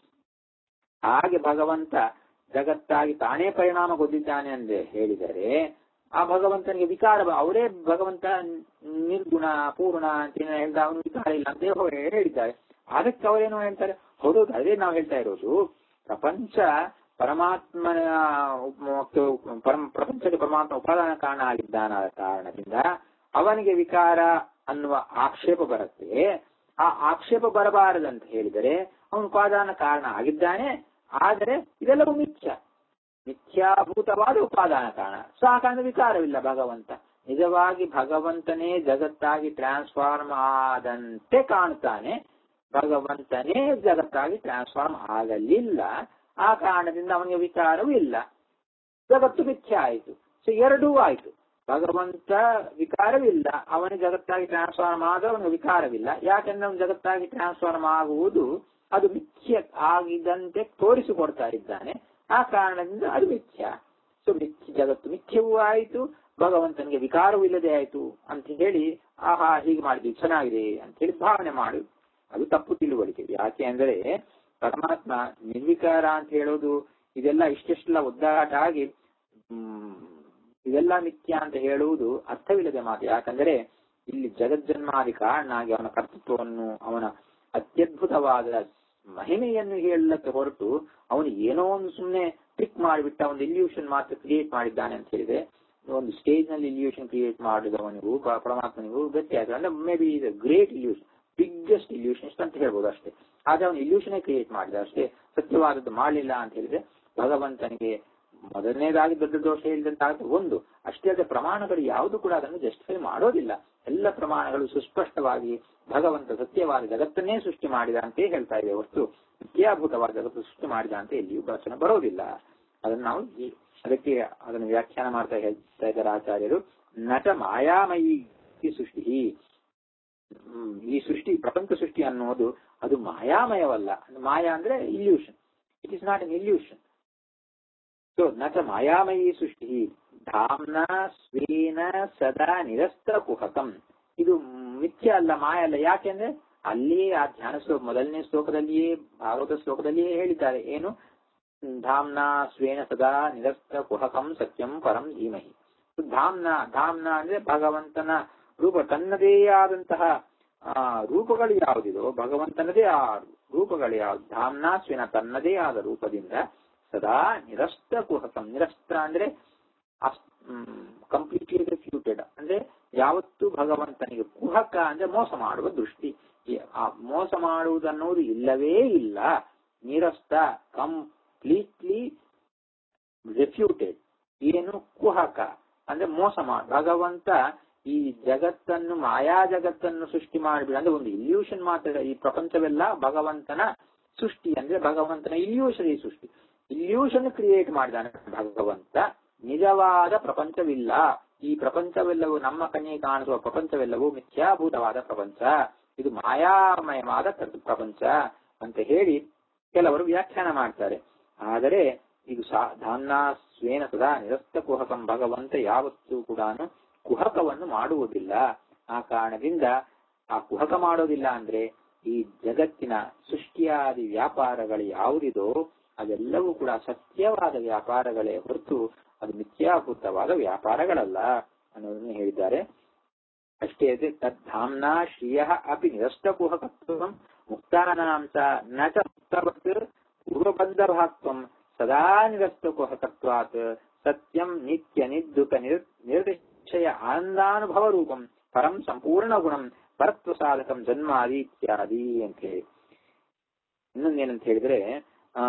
ಹಾಗೆ ಭಗವಂತ ಜಗತ್ತಾಗಿ ತಾನೇ ಪರಿಣಾಮಗೊಂಡಿದ್ದಾನೆ ಎಂದು ಹೇಳಿದರೆ ಆ ಭಗವಂತನಿಗೆ ವಿಕಾರ ಅವರೇ ಭಗವಂತ ನಿರ್ಗುಣ ಪೂರ್ಣ ಅಂತ ಏನೋ ಹೇಳ್ದ ಅವನು ವಿಕಾರ ಇಲ್ಲ ಅಂತ ಹೇಳಿದ್ದಾರೆ ಅದಕ್ಕೆ ಅವರೇನೋ ಹೇಳ್ತಾರೆ ಹೌದು ಅದೇ ನಾವು ಹೇಳ್ತಾ ಇರೋದು ಪ್ರಪಂಚ ಪರಮಾತ್ಮನ ಪ್ರಪಂಚಕ್ಕೆ ಪರಮಾತ್ಮ ಉಪಾದಾನ ಕಾರಣ ಆಗಿದ್ದಾನಾದ ಕಾರಣದಿಂದ ಅವನಿಗೆ ವಿಕಾರ ಅನ್ನುವ ಆಕ್ಷೇಪ ಬರುತ್ತೆ ಆ ಆಕ್ಷೇಪ ಬರಬಾರದಂತ ಹೇಳಿದರೆ ಅವನು ಉಪಾದಾನ ಕಾರಣ ಆಗಿದ್ದಾನೆ ಆದರೆ ಇದೆಲ್ಲವೂ ಮಿಥ್ಯ ಮಿಥ್ಯಾಭೂತವಾದ ಉಪಾದಾನ ಕಾರಣ ಸೊ ಆ ಕಾರಣ ವಿಕಾರವಿಲ್ಲ ಭಗವಂತ ನಿಜವಾಗಿ ಭಗವಂತನೇ ಜಗತ್ತಾಗಿ ಟ್ರಾನ್ಸ್ಫಾರ್ಮ್ ಆದಂತೆ ಕಾಣುತ್ತಾನೆ ಭಗವಂತನೇ ಜಗತ್ತಾಗಿ ಟ್ರಾನ್ಸ್ಫಾರ್ಮ್ ಆಗಲಿಲ್ಲ ಆ ಕಾರಣದಿಂದ ಅವನಿಗೆ ವಿಕಾರವೂ ಇಲ್ಲ ಜಗತ್ತು ಮಿಥ್ಯ ಆಯಿತು ಸೊ ಎರಡೂ ಆಯಿತು ಭಗವಂತ ವಿಕಾರವಿಲ್ಲ ಅವನ ಜಗತ್ತಾಗಿ ಟ್ರಾನ್ಸ್ಫಾರ್ಮ್ ಆದ ಅವನಿಗೆ ವಿಕಾರವಿಲ್ಲ ಯಾಕೆಂದ್ರೆ ಅವನು ಜಗತ್ತಾಗಿ ಟ್ರಾನ್ಸ್ಫಾರ್ಮ್ ಆಗುವುದು ಅದು ಮಿಥ್ಯ ಆಗಿದಂತೆ ತೋರಿಸಿಕೊಡ್ತಾ ಇದ್ದಾನೆ ಆ ಕಾರಣದಿಂದ ಅದು ಮಿಥ್ಯ ಸೊ ಮಿಥ್ಯ ಜಗತ್ತು ಮಿಥ್ಯವೂ ಆಯಿತು ಭಗವಂತನಿಗೆ ವಿಕಾರವೂ ಇಲ್ಲದೆ ಆಯಿತು ಅಂತ ಹೇಳಿ ಆಹಾ ಹೀಗೆ ಮಾಡಿದ್ವಿ ಚೆನ್ನಾಗಿದೆ ಅಂತ ಹೇಳಿ ಭಾವನೆ ಮಾಡು ಅದು ತಪ್ಪು ತಿಳುವಳಿಕೆ ಯಾಕೆ ಅಂದರೆ ಪರಮಾತ್ಮ ನಿರ್ವಿಕಾರ ಅಂತ ಹೇಳೋದು ಇದೆಲ್ಲ ಇಷ್ಟೆಷ್ಟೆಲ್ಲ ಒದ್ದಾಟ ಆಗಿ ಹ್ಮ್ ಇದೆಲ್ಲ ಮಿಥ್ಯ ಅಂತ ಹೇಳುವುದು ಅರ್ಥವಿಲ್ಲದೆ ಮಾತು ಯಾಕಂದರೆ ಇಲ್ಲಿ ಜಗಜ್ಜನ್ಮಾದಿ ಕಾರಣನಾಗಿ ಅವನ ಕರ್ತೃತ್ವವನ್ನು ಅವನ ಅತ್ಯದ್ಭುತವಾದ ಮಹಿಮೆಯನ್ನು ಹೇಳಕ್ಕೆ ಹೊರಟು ಅವನು ಏನೋ ಒಂದು ಸುಮ್ಮನೆ ಟ್ರಿಕ್ ಮಾಡಿಬಿಟ್ಟ ಒಂದು ಇಲ್ಯೂಷನ್ ಮಾತ್ರ ಕ್ರಿಯೇಟ್ ಮಾಡಿದ್ದಾನೆ ಅಂತ ಹೇಳಿದ್ರೆ ಒಂದು ಸ್ಟೇಜ್ ನಲ್ಲಿ ಇಲ್ಯೂಷನ್ ಕ್ರಿಯೇಟ್ ಮಾಡಿದವನಿಗೂ ಪರಮಾತ್ಮನಿಗೂ ವ್ಯತ್ಯಾಸ ಅಂದ್ರೆ ಮೇ ಬಿ ಇದು ಗ್ರೇಟ್ ಇಲ್ಯೂಷನ್ ಬಿಗ್ಗೆಸ್ಟ್ ಇಲ್ಯೂಷನ್ ಅಂತ ಹೇಳ್ಬೋದು ಅಷ್ಟೇ ಆದ್ರೆ ಅವನು ಇಲ್ಯೂಷನೇ ಕ್ರಿಯೇಟ್ ಮಾಡಿದ ಅಷ್ಟೇ ಸತ್ಯವಾದದ್ದು ಮಾಡಲಿಲ್ಲ ಅಂತ ಹೇಳಿದ್ರೆ ಭಗವಂತನಿಗೆ ಮೊದಲನೇದಾಗಿ ದೊಡ್ಡ ದೋಷ ಹೇಳಿದಂತಾಗುತ್ತೆ ಒಂದು ಅಷ್ಟೇ ಅಲ್ಲದೆ ಪ್ರಮಾಣಗಳು ಯಾವುದು ಕೂಡ ಅದನ್ನು ಜಸ್ಟಿಫೈ ಮಾಡೋದಿಲ್ಲ ಎಲ್ಲ ಪ್ರಮಾಣಗಳು ಸುಸ್ಪಷ್ಟವಾಗಿ ಭಗವಂತ ಸತ್ಯವಾದ ಜಗತ್ತನ್ನೇ ಸೃಷ್ಟಿ ಮಾಡಿದ ಅಂತ ಹೇಳ್ತಾ ಇದೆ ಹೊರತು ವಿದ್ಯಾಭೂತವಾದ ಜಗತ್ತು ಸೃಷ್ಟಿ ಮಾಡಿದ ಅಂತ ಎಲ್ಲಿಯೂ ವಚನ ಬರೋದಿಲ್ಲ ಅದನ್ನು ನಾವು ಅದಕ್ಕೆ ಅದನ್ನು ವ್ಯಾಖ್ಯಾನ ಮಾಡ್ತಾ ಹೇಳ್ತಾ ಇದ್ದಾರೆ ಆಚಾರ್ಯರು ನಟ ಮಾಯಾಮಯಿ ಸೃಷ್ಟಿ ಈ ಸೃಷ್ಟಿ ಪ್ರಪಂಚ ಸೃಷ್ಟಿ ಅನ್ನೋದು ಅದು ಮಾಯಾಮಯವಲ್ಲ ಮಾಯಾ ಅಂದ್ರೆ illusion it is not an illusion so ನಟ ಮಾಯಾಮಯಿ ಸೃಷ್ಟಿ ಧಾಮ್ನ ಸ್ವೇನ ಸದಾ ನಿರಸ್ತರ ಕುಹಕಂ ಇದು ಮಿಥ್ಯ ಅಲ್ಲ ಮಾಯ ಅಲ್ಲ ಯಾಕೆಂದ್ರೆ ಅಲ್ಲಿ ಆ ಧ್ಯಾನ ಶ್ಲೋಕ ಮೊದಲನೇ ಶ್ಲೋಕದಲ್ಲಿಯೇ ಭಾಗವತ ಶ್ಲೋಕದಲ್ಲಿಯೇ ಹೇಳಿದ್ದಾರೆ ಏನು ಧಾಮ್ನ ಸ್ವೇನ ಸದಾ ನಿರಸ್ತರ ಕುಹಕಂ ಸತ್ಯಂ ಪರಂ ಧೀಮಹಿ ಧಾಮ್ನ ಧಾಮ್ನ ಅಂದ್ರೆ ಭಗವಂತನ ರೂಪ ತನ್ನದೇ ಆದಂತಹ ಆ ರೂಪಗಳು ಯಾವುದಿದೋ ಭಗವಂತನದೇ ಆ ರೂಪಗಳು ಯಾವ್ದು ಧಾಮ್ನ ಸ್ವೇನ ತನ್ನದೇ ಆದ ರೂಪದಿಂದ ಸದಾ ನಿರಸ್ತ ಕುಹಕಂ ನಿರಸ್ತ ಅಂದ್ರೆ ಕಂಪ್ಲೀಟ್ಲಿ ರೆಫ್ಯೂಟೆಡ್ ಅಂದ್ರೆ ಯಾವತ್ತು ಭಗವಂತನಿಗೆ ಕುಹಕ ಅಂದ್ರೆ ಮೋಸ ಮಾಡುವ ದೃಷ್ಟಿ ಆ ಮೋಸ ಮಾಡುವುದನ್ನೋದು ಇಲ್ಲವೇ ಇಲ್ಲ ನಿರಸ್ತ ಕಂಪ್ಲೀಟ್ಲಿ ರೆಫ್ಯೂಟೆಡ್ ಏನು ಕುಹಕ ಅಂದ್ರೆ ಮೋಸ ಮಾಡ ಭಗವಂತ ಈ ಜಗತ್ತನ್ನು ಮಾಯಾ ಜಗತ್ತನ್ನು ಸೃಷ್ಟಿ ಮಾಡಿಬಿಡ ಅಂದ್ರೆ ಒಂದು ಇಲ್ಯೂಷನ್ ಮಾತ್ರ ಈ ಪ್ರಪಂಚವೆಲ್ಲ ಭಗವಂತನ ಸೃಷ್ಟಿ ಅಂದ್ರೆ ಭಗವಂತನ ಇಲ್ಯೂಷನ್ ಈ ಸೃಷ್ಟಿ ಇಲ್ಯೂಷನ್ ಕ್ರಿಯೇಟ್ ಮಾಡಿದಾನೆ ಭಗವಂತ ನಿಜವಾದ ಪ್ರಪಂಚವಿಲ್ಲ ಈ ಪ್ರಪಂಚವೆಲ್ಲವೂ ನಮ್ಮ ಕಣ್ಣಿಗೆ ಕಾಣಿಸುವ ಪ್ರಪಂಚವೆಲ್ಲವೂ ಮಿಥ್ಯಾಭೂತವಾದ ಪ್ರಪಂಚ ಇದು ಮಾಯಾಮಯವಾದ ಪ್ರಪಂಚ ಅಂತ ಹೇಳಿ ಕೆಲವರು ವ್ಯಾಖ್ಯಾನ ಮಾಡ್ತಾರೆ ಆದರೆ ಇದು ಧಾಮ್ನ ಸ್ವೇನ ಸದಾ ನಿರಸ್ತ ಕುಹಕಂ ಭಗವಂತ ಯಾವತ್ತೂ ಕೂಡ ಕುಹಕವನ್ನು ಮಾಡುವುದಿಲ್ಲ ಆ ಕಾರಣದಿಂದ ಆ ಕುಹಕ ಮಾಡೋದಿಲ್ಲ ಅಂದ್ರೆ ಈ ಜಗತ್ತಿನ ಸೃಷ್ಟಿಯಾದಿ ವ್ಯಾಪಾರಗಳು ಯಾವುದಿದೋ ಅದೆಲ್ಲವೂ ಕೂಡ ಸತ್ಯವಾದ ವ್ಯಾಪಾರಗಳೇ ಹೊರತು ಅದು ಮಿಥ್ಯಾಭೂತವಾದ ವ್ಯಾಪಾರಗಳಲ್ಲ ಅನ್ನೋದನ್ನು ಹೇಳಿದ್ದಾರೆ ಅಷ್ಟೇ ಅದೇ ತದ್ಧಾಮ್ನಾ ಶ್ರಿಯ ಅಪಿ ನಿರಷ್ಟ ಕುಹಕತ್ವ ಮುಕ್ತಾನಾಂ ಚ ನ ಚ ಮುಕ್ತವತ್ ಪೂರ್ವಬದ್ಧಭಾತ್ವಂ ಸದಾ ನಿರಸ್ತ ಕುಹಕತ್ವಾತ್ ಸತ್ಯಂ ನಿತ್ಯ ನಿರ್ದುತ ನಿರ್ದಿಶಯ ಆನಂದಾನುಭವ ರೂಪಂ ಪರಂ ಸಂಪೂರ್ಣ ಗುಣಂ ಪರತ್ವ ಸಾಧಕಂ ಜನ್ಮಾದಿ ಇತ್ಯಾದಿ ಅಂತ ಹೇಳಿ ಇನ್ನೊಂದೇನಂತ ಹೇಳಿದ್ರೆ ಆ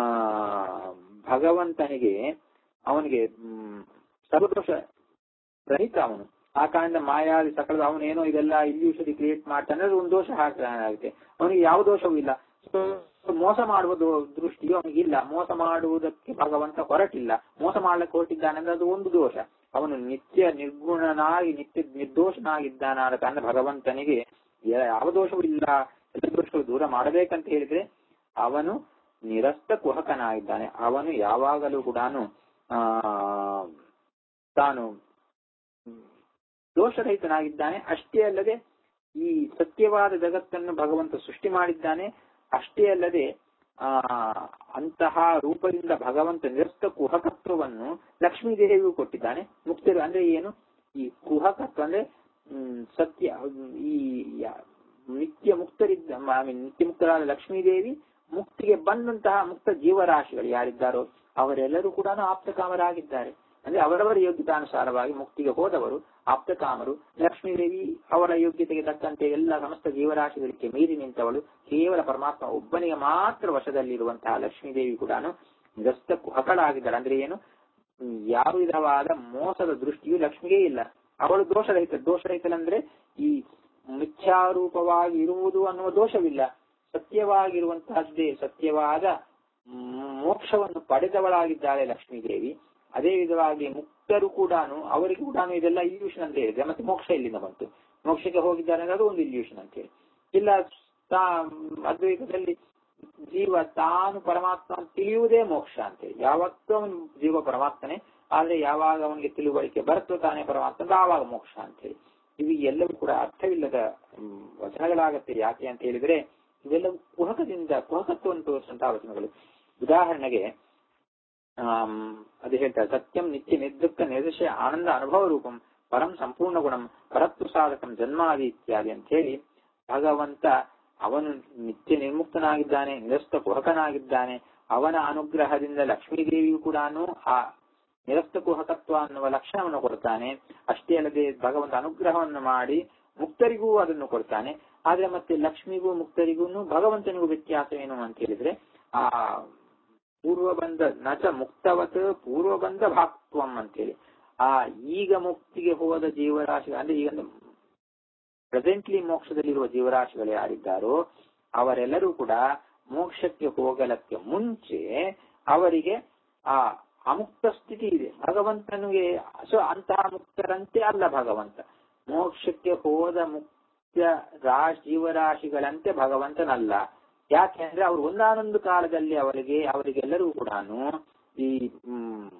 ಭಗವಂತನಿಗೆ ಅವನಿಗೆ ಸರ್ವದೋಷ ರಹಿತ ಅವನು ಆ ಕಾರಣದಿಂದ ಮಾಯಾದಿ ಸಕಲದ ಅವನೇನೋ ಇದೆಲ್ಲ ಇಲ್ಯೂಷರಿ ಕ್ರಿಯೇಟ್ ಮಾಡ್ತಾನೆ ಅದು ಒಂದು ದೋಷ ಹಾಕ್ತಾನಾಗುತ್ತೆ ಅವನಿಗೆ ಯಾವ ದೋಷವೂ ಇಲ್ಲ ಮೋಸ ಮಾಡುವ ದೋ- ದೃಷ್ಟಿಯು ಅವನಿಗಿಲ್ಲ ಮೋಸ ಮಾಡುವುದಕ್ಕೆ ಭಗವಂತ ಹೊರಟಿಲ್ಲ ಮೋಸ ಮಾಡ್ಲಿಕ್ಕೆ ಹೊರಟಿದ್ದಾನೆ ಅಂದ್ರೆ ಅದು ಒಂದು ದೋಷ ಅವನು ನಿತ್ಯ ನಿರ್ಗುಣನಾಗಿ ನಿತ್ಯ ನಿರ್ದೋಷನಾಗಿದ್ದಾನಾದ ಕಾರಣ ಭಗವಂತನಿಗೆ ಯ- ಯಾವ ದೋಷವೂ ಇಲ್ಲ ಎಲ್ಲ ದೋಷಗಳು ದೂರ ಮಾಡಬೇಕಂತ ಹೇಳಿದ್ರೆ ಅವನು ನಿರಸ್ತ ಕುಹಕನಾಗಿದ್ದಾನೆ ಅವನು ಯಾವಾಗಲೂ ಕೂಡ ಆ ತಾನು ದೋಷರಹಿತನಾಗಿದ್ದಾನೆ ಅಷ್ಟೇ ಅಲ್ಲದೆ ಈ ಸತ್ಯವಾದ ಜಗತ್ತನ್ನು ಭಗವಂತ ಸೃಷ್ಟಿ ಮಾಡಿದ್ದಾನೆ ಅಷ್ಟೇ ಅಲ್ಲದೆ ಆ ಅಂತಹ ರೂಪದಿಂದ ಭಗವಂತ ನಿರಸ್ತ ಕುಹಕತ್ವವನ್ನು ಲಕ್ಷ್ಮೀ ದೇವಿಗೂ ಕೊಟ್ಟಿದ್ದಾನೆ ಮುಕ್ತರು ಅಂದ್ರೆ ಏನು ಈ ಕುಹಕತ್ವ ಅಂದ್ರೆ ಹ್ಮ್, ಸತ್ಯ ಹ್ಮ್, ಈ ಯ- ನಿತ್ಯ ಮುಕ್ತರಿದ್ದ I mean, ನಿತ್ಯ ಮುಕ್ತರಾದ ಲಕ್ಷ್ಮೀ ದೇವಿ ಮುಕ್ತಿಗೆ ಬಂದಂತಹ ಮುಕ್ತ ಜೀವರಾಶಿಗಳು ಯಾರಿದ್ದಾರೋ ಅವರೆಲ್ಲರೂ ಕೂಡ ಆಪ್ತಕಾಮರಾಗಿದ್ದಾರೆ ಅಂದ್ರೆ ಅವರವರ ಯೋಗ್ಯತಾನುಸಾರವಾಗಿ ಮುಕ್ತಿಗೆ ಹೋದವರು ಆಪ್ತಕಾಮರು ಲಕ್ಷ್ಮೀ ದೇವಿ ಅವರ ಯೋಗ್ಯತೆಗೆ ತಕ್ಕಂತೆ ಎಲ್ಲ ಸಮಸ್ತ ಜೀವರಾಶಿಗಳಿಗೆ ಮೀರಿ ನಿಂತವಳು ಕೇವಲ ಪರಮಾತ್ಮ ಒಬ್ಬನಿಗೆ ಮಾತ್ರ ವಶದಲ್ಲಿರುವಂತಹ ಲಕ್ಷ್ಮೀ ದೇವಿ ಕೂಡ ನಿರಸ್ತ ಕುಹಕಳಾಗಿದ್ದಾಳೆ ಅಂದ್ರೆ ಏನು ಹ್ಮ್, ಯಾವ ವಿಧವಾದ ಮೋಸದ ದೃಷ್ಟಿಯು ಲಕ್ಷ್ಮಿಗೆ ಇಲ್ಲ ಅವಳು ದೋಷರಹಿತ ದೋಷರಹಿತನಂದ್ರೆ ಈ ಮಿಥ್ಯಾರೂಪವಾಗಿ ಇರುವುದು ಅನ್ನುವ ದೋಷವಿಲ್ಲ ಸತ್ಯವಾಗಿರುವಂತಹದ್ದೇ ಸತ್ಯವಾದ ಮ್, ಮೋಕ್ಷವನ್ನು ಪಡೆದವಳಾಗಿದ್ದಾಳೆ ಲಕ್ಷ್ಮೀ ದೇವಿ ಅದೇ ವಿಧವಾಗಿ ಮುಕ್ತರು ಕೂಡ ಅವರಿಗೂ ಕೂಡ ಇದೆಲ್ಲ ಇಲ್ಯೂಷನ್ ಅಂತ ಹೇಳಿದ್ರೆ ಮತ್ತೆ ಮೋಕ್ಷ ಇಲ್ಲಿಂದ ಬಂತು ಮೋಕ್ಷಕ್ಕೆ ಹೋಗಿದ್ದಾರೆ ಅಂದ್ರೆ ಅದು ಒಂದು ಇಲ್ಯೂಷನ್ ಅಂತ ಹೇಳಿ ಇಲ್ಲ ತಾ ಅದ್ವೈತದಲ್ಲಿ ಜೀವ ತಾನು ಪರಮಾತ್ಮ ಅಂತ ತಿಳಿಯುವುದೇ ಮೋಕ್ಷ ಅಂತೇಳಿ ಯಾವತ್ತೂ ಅವನು ಜೀವ ಪರಮಾತ್ಮನೇ ಆದ್ರೆ ಯಾವಾಗ ಅವನಿಗೆ ತಿಳುವಳಿಕೆ ಬರುತ್ತೋ ತಾನೇ ಪರಮಾತ್ಮ ಅಂದ್ರೆ ಆವಾಗ ಮೋಕ್ಷ ಅಂತೇಳಿ ಇವು ಎಲ್ಲವೂ ಕೂಡ ಅರ್ಥವಿಲ್ಲದ ಹ್ಮ್, ವಚನಗಳಾಗತ್ತೆ ಯಾಕೆ ಅಂತ ಹೇಳಿದ್ರೆ ಇವೆಲ್ಲವೂ ಕುಹಕದಿಂದ ಕುಹಕತ್ವವನ್ನು ತೋರಿಸುವಂತಹ ವಚನಗಳು ಉದಾಹರಣೆಗೆ ಆಮ್, ಅದು ಹೇಳ್ತಾರೆ ಸತ್ಯಂ ನಿತ್ಯ ನಿರ್ದುಕ್ಕ ನಿರ್ದಶಯ ಆನಂದ ಅನುಭವ ರೂಪಂ ಪರಂ ಸಂಪೂರ್ಣ ಗುಣಂ ಪರತ್ವ ಸಾಧಕಂ ಜನ್ಮಾದಿ ಇತ್ಯಾದಿ ಅಂತ ಹೇಳಿ ಭಗವಂತ ಅವನು ನಿತ್ಯ ನಿರ್ಮುಕ್ತನಾಗಿದ್ದಾನೆ ನಿರಸ್ತ ಕುಹಕನಾಗಿದ್ದಾನೆ ಅವನ ಅನುಗ್ರಹದಿಂದ ಲಕ್ಷ್ಮೀದೇವಿಯು ಕೂಡ ಆ ನಿರಸ್ತ ಕುಹಕತ್ವ ಅನ್ನುವ ಲಕ್ಷಣವನ್ನು ಕೊಡ್ತಾನೆ ಅಷ್ಟೇ ಅಲ್ಲದೆ ಭಗವಂತ ಅನುಗ್ರಹವನ್ನು ಮಾಡಿ ಮುಕ್ತರಿಗೂ ಅದನ್ನು ಕೊಡ್ತಾನೆ ಆದ್ರೆ ಮತ್ತೆ ಲಕ್ಷ್ಮಿಗೂ ಮುಕ್ತರಿಗೂ ಭಗವಂತನಿಗೂ ವ್ಯತ್ಯಾಸ ಏನು ಅಂತ ಹೇಳಿದ್ರೆ ಆ ಪೂರ್ವಬಂಧ ನಚ ಮುಕ್ತವತ್ ಪೂರ್ವಬಂಧ ಭಾಕ್ತ್ವಂ ಅಂತೇಳಿ ಆ ಈಗ ಮುಕ್ತಿಗೆ ಹೋದ ಜೀವರಾಶಿ ಅಂದ್ರೆ ಈಗ ಪ್ರೆಸೆಂಟ್ಲಿ ಮೋಕ್ಷದಲ್ಲಿರುವ ಜೀವರಾಶಿಗಳು ಯಾರಿದ್ದಾರೋ ಅವರೆಲ್ಲರೂ ಕೂಡ ಮೋಕ್ಷಕ್ಕೆ ಹೋಗಲಕ್ಕೆ ಮುಂಚೆ ಅವರಿಗೆ ಆ ಅಮುಕ್ತ ಸ್ಥಿತಿ ಇದೆ ಭಗವಂತನಿಗೆ ಸೊ ಅಂತಹ ಮುಕ್ತರಂತೆ ಅಲ್ಲ ಭಗವಂತ ಮೋಕ್ಷಕ್ಕೆ ಹೋದ ಮುಕ್ತ ರಾಶ್ ಜೀವರಾಶಿಗಳಂತೆ ಭಗವಂತನಲ್ಲ ಯಾಕೆಂದ್ರೆ ಅವರು ಒಂದಾನೊಂದು ಕಾಲದಲ್ಲಿ ಅವರಿಗೆ ಅವರಿಗೆಲ್ಲರೂ ಕೂಡ ಈ ಹ್ಮ್,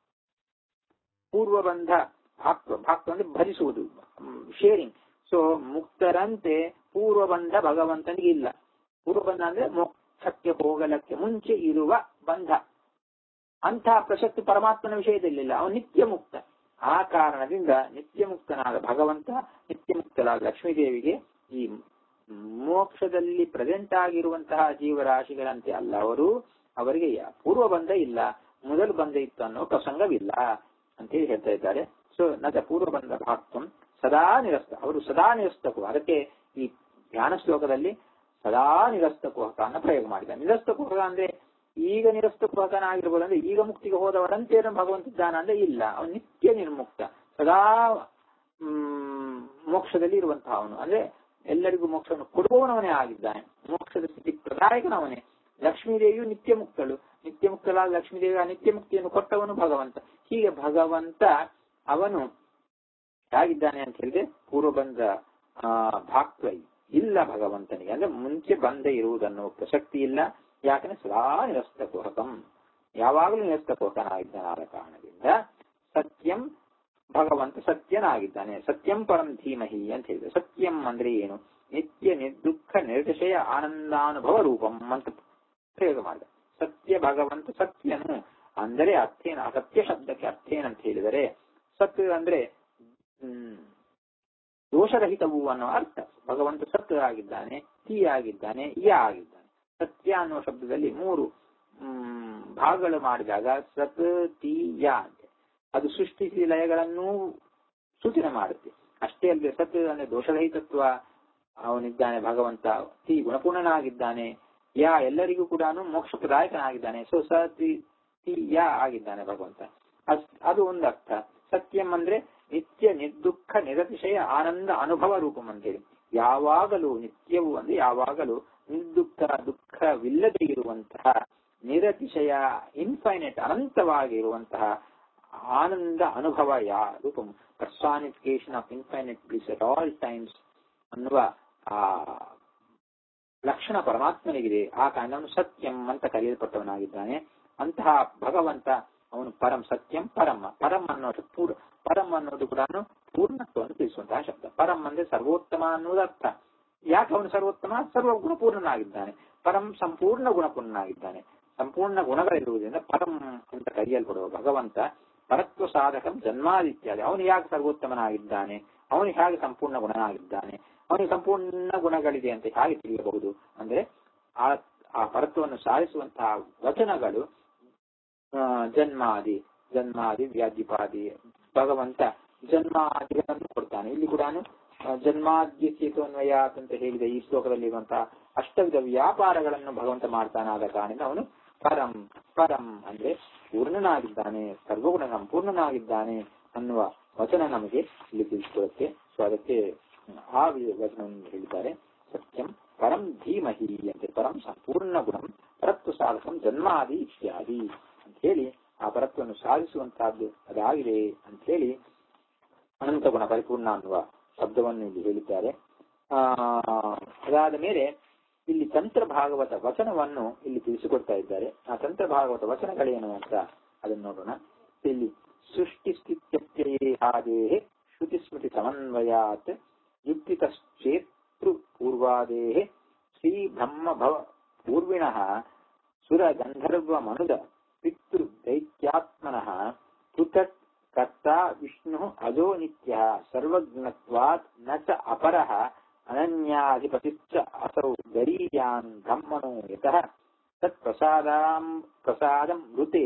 ಪೂರ್ವಬಂಧ ಭಾಕ್ವ ಭಾಕ್ವ ಅಂದ್ರೆ ಭರಿಸುವುದು ಶೇರಿಂಗ್ ಸೊ ಮುಕ್ತರಂತೆ ಪೂರ್ವಬಂಧ ಭಗವಂತನಿಗೆ ಇಲ್ಲ ಪೂರ್ವಬಂಧ ಅಂದ್ರೆ ಮೋಕ್ಷಕ್ಕೆ ಹೋಗಲಕ್ಕೆ ಮುಂಚೆ ಇರುವ ಬಂಧ ಅಂತಹ ಪ್ರಸಕ್ತಿ ಪರಮಾತ್ಮನ ವಿಷಯದಲ್ಲಿಲ್ಲ ಅವನು ನಿತ್ಯ ಮುಕ್ತ ಆ ಕಾರಣದಿಂದ ನಿತ್ಯ ಮುಕ್ತನಾದ ಭಗವಂತ ನಿತ್ಯ ಮುಕ್ತರಾದ ಲಕ್ಷ್ಮೀದೇವಿಗೆ ಈ ಮೋಕ್ಷದಲ್ಲಿ ಪ್ರೆಸೆಂಟ್ ಆಗಿರುವಂತಹ ಜೀವರಾಶಿಗಳಂತೆ ಅಲ್ಲ ಅವರು ಅವರಿಗೆ ಯಾ- ಪೂರ್ವ ಬಂಧ ಇಲ್ಲ ಮೊದಲು ಬಂಧ ಇತ್ತು ಅನ್ನೋ ಪ್ರಸಂಗವಿಲ್ಲ ಅಂತೇಳಿ ಹೇಳ್ತಾ ಇದ್ದಾರೆ ಸೊ ನದ ಪೂರ್ವ ಬಂಧ ಭಾಕ್ತಂ ಸದಾ ನಿರಸ್ತ ಅವರು ಸದಾ ನಿರಸ್ತಕು ಅದಕ್ಕೆ ಈ ಧ್ಯಾನ ಶ್ಲೋಕದಲ್ಲಿ ಸದಾ ನಿರಸ್ತ ಕುಹಕ ಅನ್ನ ಪ್ರಯೋಗ ಮಾಡಿದ್ದಾರೆ ನಿರಸ್ತ ಕುಹಕ ಅಂದ್ರೆ ಈಗ ನಿರಸ್ತ ಕುಹಕನಾಗಿರ್ಬೋದು ಅಂದ್ರೆ ಈಗ ಮುಕ್ತಿಗೆ ಹೋದವರಂತೆ ಏನು ಭಗವಂತ ಇದ್ದಾನ ಅಂದ್ರೆ ಇಲ್ಲ ಅವನು ನಿತ್ಯ ನಿರ್ಮುಕ್ತ ಸದಾ ಹ್ಮ್ ಮೋಕ್ಷದಲ್ಲಿ ಇರುವಂತಹ ಅವನು ಅಂದ್ರೆ ಎಲ್ಲರಿಗೂ ಮೋಕ್ಷವನ್ನು ಕೊಡುವವನವನೇ ಆಗಿದ್ದಾನೆ ಮೋಕ್ಷದ ಸ್ಥಿತಿ ಪ್ರದಾಯಕನವನೇ ಲಕ್ಷ್ಮೀದೇವಿಯು ನಿತ್ಯ ಮುಕ್ತಳು ನಿತ್ಯ ಮುಕ್ತಳಾದ ಲಕ್ಷ್ಮೀದೇವಿ ಆ ನಿತ್ಯ ಮುಕ್ತಿಯನ್ನು ಕೊಟ್ಟವನು ಭಗವಂತ ಹೀಗೆ ಭಗವಂತ ಅವನು ಹೇಗಿದ್ದಾನೆ ಅಂತ ಹೇಳಿದ್ರೆ ಪೂರ್ವಬಂಧ ಆ ಭಾಕ್ವ ಇಲ್ಲ ಭಗವಂತನಿಗೆ ಅಂದ್ರೆ ಮುಂಚೆ ಬಂದೇ ಇರುವುದನ್ನು ಪ್ರಸಕ್ತಿ ಇಲ್ಲ ಯಾಕಂದ್ರೆ ಸದಾ ನಿರಸ್ತ ಕುಹಕಂ ಯಾವಾಗಲೂ ನಿರಸ್ತ ಕುಹಕನಾಗಿದ್ದಾನೆ ಆದ ಕಾರಣದಿಂದ ಸತ್ಯಂ ಭಗವಂತ ಸತ್ಯನಾಗಿದ್ದಾನೆ ಸತ್ಯಂ ಪರಂ ಧೀಮಹಿ ಅಂತ ಹೇಳಿದ್ರೆ ಸತ್ಯಂ ಅಂದ್ರೆ ಏನು ನಿತ್ಯ ನಿರ್ದುಃಖ ನಿರ್ದಶಯ ಆನಂದಾನುಭವ ರೂಪಂ ಅಂತ ಪ್ರಯೋಗ ಮಾಡಿದ ಸತ್ಯ ಭಗವಂತ ಸತ್ಯನು ಅಂದರೆ ಅರ್ಥೇನ ಸತ್ಯ ಶಬ್ದಕ್ಕೆ ಅರ್ಥ ಏನಂತ ಹೇಳಿದರೆ ಸತ್ ಅಂದ್ರೆ ಹ್ಮ್ ದೋಷರಹಿತವು ಅನ್ನೋ ಅರ್ಥ ಭಗವಂತ ಸತ್ ಆಗಿದ್ದಾನೆ ತಿ ಆಗಿದ್ದಾನೆ ಯ ಆಗಿದ್ದಾನೆ ಸತ್ಯ ಅನ್ನೋ ಶಬ್ದದಲ್ಲಿ ಮೂರು ಹ್ಮ್ ಭಾಗಗಳು ಮಾಡಿದಾಗ ಸತ್ ತಿ ಯ ಅಂತ ಅದು ಸೃಷ್ಟಿಸಿ ಲಯಗಳನ್ನು ಸೂಚನೆ ಮಾಡುತ್ತೆ ಅಷ್ಟೇ ಅಲ್ಲದೆ ಸತ್ ಅಂದ್ರೆ ದೋಷರಹಿತತ್ವ ಅವನಿದ್ದಾನೆ ಭಗವಂತ ತಿ ಗುಣಪೂರ್ಣನಾಗಿದ್ದಾನೆ ಯಾ ಎಲ್ಲರಿಗೂ ಕೂಡ ಮೋಕ್ಷ ಪ್ರದಾಯಕನಾಗಿದ್ದಾನೆ ಸೊ ಸ ತಿ ತಿ ಯ ಆಗಿದ್ದಾನೆ ಭಗವಂತ ಅಸ್- ಅದು ಒಂದು ಅರ್ಥ ಸತ್ಯಂ ಅಂದ್ರೆ ನಿತ್ಯ ನಿರ್ದುಃಖ ನಿರತಿಶಯ ಆನಂದ ಅನುಭವ ರೂಪಂ ಅಂತೇಳಿ ಯಾವಾಗಲೂ ನಿತ್ಯವೂ ಅಂದ್ರೆ ಯಾವಾಗಲೂ ನಿರ್ದುಃಖ ದುಃಖವಿಲ್ಲದೆ ಇರುವಂತಹ ನಿರತಿಶಯ ಇನ್ಫೈನೈಟ್ ಅನಂತವಾಗಿರುವಂತಹ ಆನಂದ ಅನುಭವ ಯಾ ರೂಪಂ personification of infinite bliss at all times ಅನ್ನುವ ಆ ಲಕ್ಷಣ ಪರಮಾತ್ಮನಿಗಿದೆ ಆ ಕಾರಣ ಅವನು ಸತ್ಯಂ ಅಂತ ಕರೆಯಲ್ಪಟ್ಟವನಾಗಿದ್ದಾನೆ ಅಂತಹ ಭಗವಂತ ಅವನು ಪರಂ ಸತ್ಯಂ ಪರಮ ಪರಂ ಅನ್ನೋದು ಪೂರ್ ಪರಂ ಅನ್ನೋದು ಕೂಡ ಪೂರ್ಣತ್ವವನ್ನು ತಿಳಿಸುವಂತಹ ಶಬ್ದ ಪರಂ ಅಂದ್ರೆ ಸರ್ವೋತ್ತಮ ಅನ್ನೋದು ಅರ್ಥ ಯಾಕೆ ಅವನು ಸರ್ವೋತ್ತಮ ಸರ್ವ ಗುಣಪೂರ್ಣನಾಗಿದ್ದಾನೆ ಪರಂ ಸಂಪೂರ್ಣ ಗುಣಪೂರ್ಣನಾಗಿದ್ದಾನೆ ಸಂಪೂರ್ಣ ಗುಣಗಳಿರುವುದರಿಂದ ಪರಂ ಅಂತ ಕರೆಯಲ್ಪಡುವ ಭಗವಂತ ಪರತ್ವ ಸಾಧಕಂ ಜನ್ಮಾದಿತ್ಯಾದಿ ಅವನು ಯಾಕೆ ಸರ್ವೋತ್ತಮನಾಗಿದ್ದಾನೆ ಅವನು ಹೇಗೆ ಸಂಪೂರ್ಣ ಗುಣನಾಗಿದ್ದಾನೆ ಅವನಿಗೆ ಸಂಪೂರ್ಣ ಗುಣಗಳಿದೆ ಅಂತ ಹೇಗೆ ತಿಳಿಯಬಹುದು ಅಂದ್ರೆ ಆ ಆ ಪರತ್ವವನ್ನು ಸಾಧಿಸುವಂತಹ ವಚನಗಳು ಆ, ಜನ್ಮಾದಿ ಜನ್ಮಾದಿ ವ್ಯಾಧಿಪಾದಿ ಭಗವಂತ ಜನ್ಮಾದಿಗಳನ್ನು ಕೊಡ್ತಾನೆ ಇಲ್ಲಿ ಕೂಡ ಜನ್ಮಾದ್ಯ ಸೇತುವನ್ವಯಾತ್ ಅಂತ ಹೇಳಿದ ಈ ಶ್ಲೋಕದಲ್ಲಿ ಇರುವಂತಹ ಅಷ್ಟವಿಧ ವ್ಯಾಪಾರಗಳನ್ನು ಭಗವಂತ ಮಾಡ್ತಾನಾದ ಕಾರಣ ಅವನು ಪರಂ ಪರಂ ಅಂದ್ರೆ ಪೂರ್ಣನಾಗಿದ್ದಾನೆ ಸರ್ವಗುಣ ಸಂಪೂರ್ಣನಾಗಿದ್ದಾನೆ ಅನ್ನುವ ವಚನ ನಮಗೆ ಇಲ್ಲಿ ತಿಳಿಸಿಕೊಡುತ್ತೆ ಸೊ ಅದಕ್ಕೆ ಆ ವಿ- ವಚನವನ್ನು ಹೇಳಿದ್ದಾರೆ ಸತ್ಯಂ ಪರಂ ಧೀಮಹಿ ಅಂತೆ ಪರಂ ಸಂಪೂರ್ಣ ಗುಣಂ ಪರತ್ವ ಸಾಧಕಂ ಜನ್ಮಾದಿ ಇತ್ಯಾದಿ ಅಂತ ಹೇಳಿ ಆ ಪರತ್ವವನ್ನು ಸಾಧಿಸುವಂತಹದ್ದು ಅದಾಗಿದೆ ಅಂತ ಹೇಳಿ ಅನಂತ ಗುಣ ಪರಿಪೂರ್ಣ ಅನ್ನುವ ಶಬ್ದವನ್ನು ಇಲ್ಲಿ ಹೇಳಿದ್ದಾರೆ ಆ ಅದಾದ ಮೇಲೆ ಇಲ್ಲಿ ತಂತ್ರ ಭಾಗವತ ವಚನವನ್ನು ಇಲ್ಲಿ ತಿಳಿಸಿಕೊಡ್ತಾ ಇದ್ದಾರೆ ಆ ತಂತ್ರ ಭಾಗವತ ವಚನಗಳೇನು ಅಂತ ಅದನ್ನು ನೋಡೋಣ ಇಲ್ಲಿ ಸೃಷ್ಟಿ ಸ್ಥಿತ್ಯಪ್ಯಯೇ ಆದೇಹೆ ಶ್ರುತಿ ಸ್ಮೃತಿ ಸಮನ್ವಯಾತ್ ಯುಕ್ತಿತಶ್ಚೇತೃ ಪೂರ್ವಾದೇಹೆ ಶ್ರೀ ಬ್ರಹ್ಮ ಭವ ಪೂರ್ವಿಣಃ ಸುರ ಗಂಧರ್ವ ಮನುದ ಪಿತೃ ದೈತ್ಯಾತ್ಮನಃ ಪೃಥಕ್ ಕರ್ತ ವಿಷ್ಣು ಅಜೋ ನಿತ್ಯ ಸರ್ವಜ್ಞತ್ವಾತ್ ನ ಚ ಅಪರಃ ಅನನ್ಯಾಧಿಪತಿಶ್ಚ ಅಸೌ ಗರೀಯಾನ್ ಬ್ರಹ್ಮಣೋ ಯತಃ ತತ್ ಪ್ರಸಾದಾಂ ಪ್ರಸಾದಂ ಮೃತೆ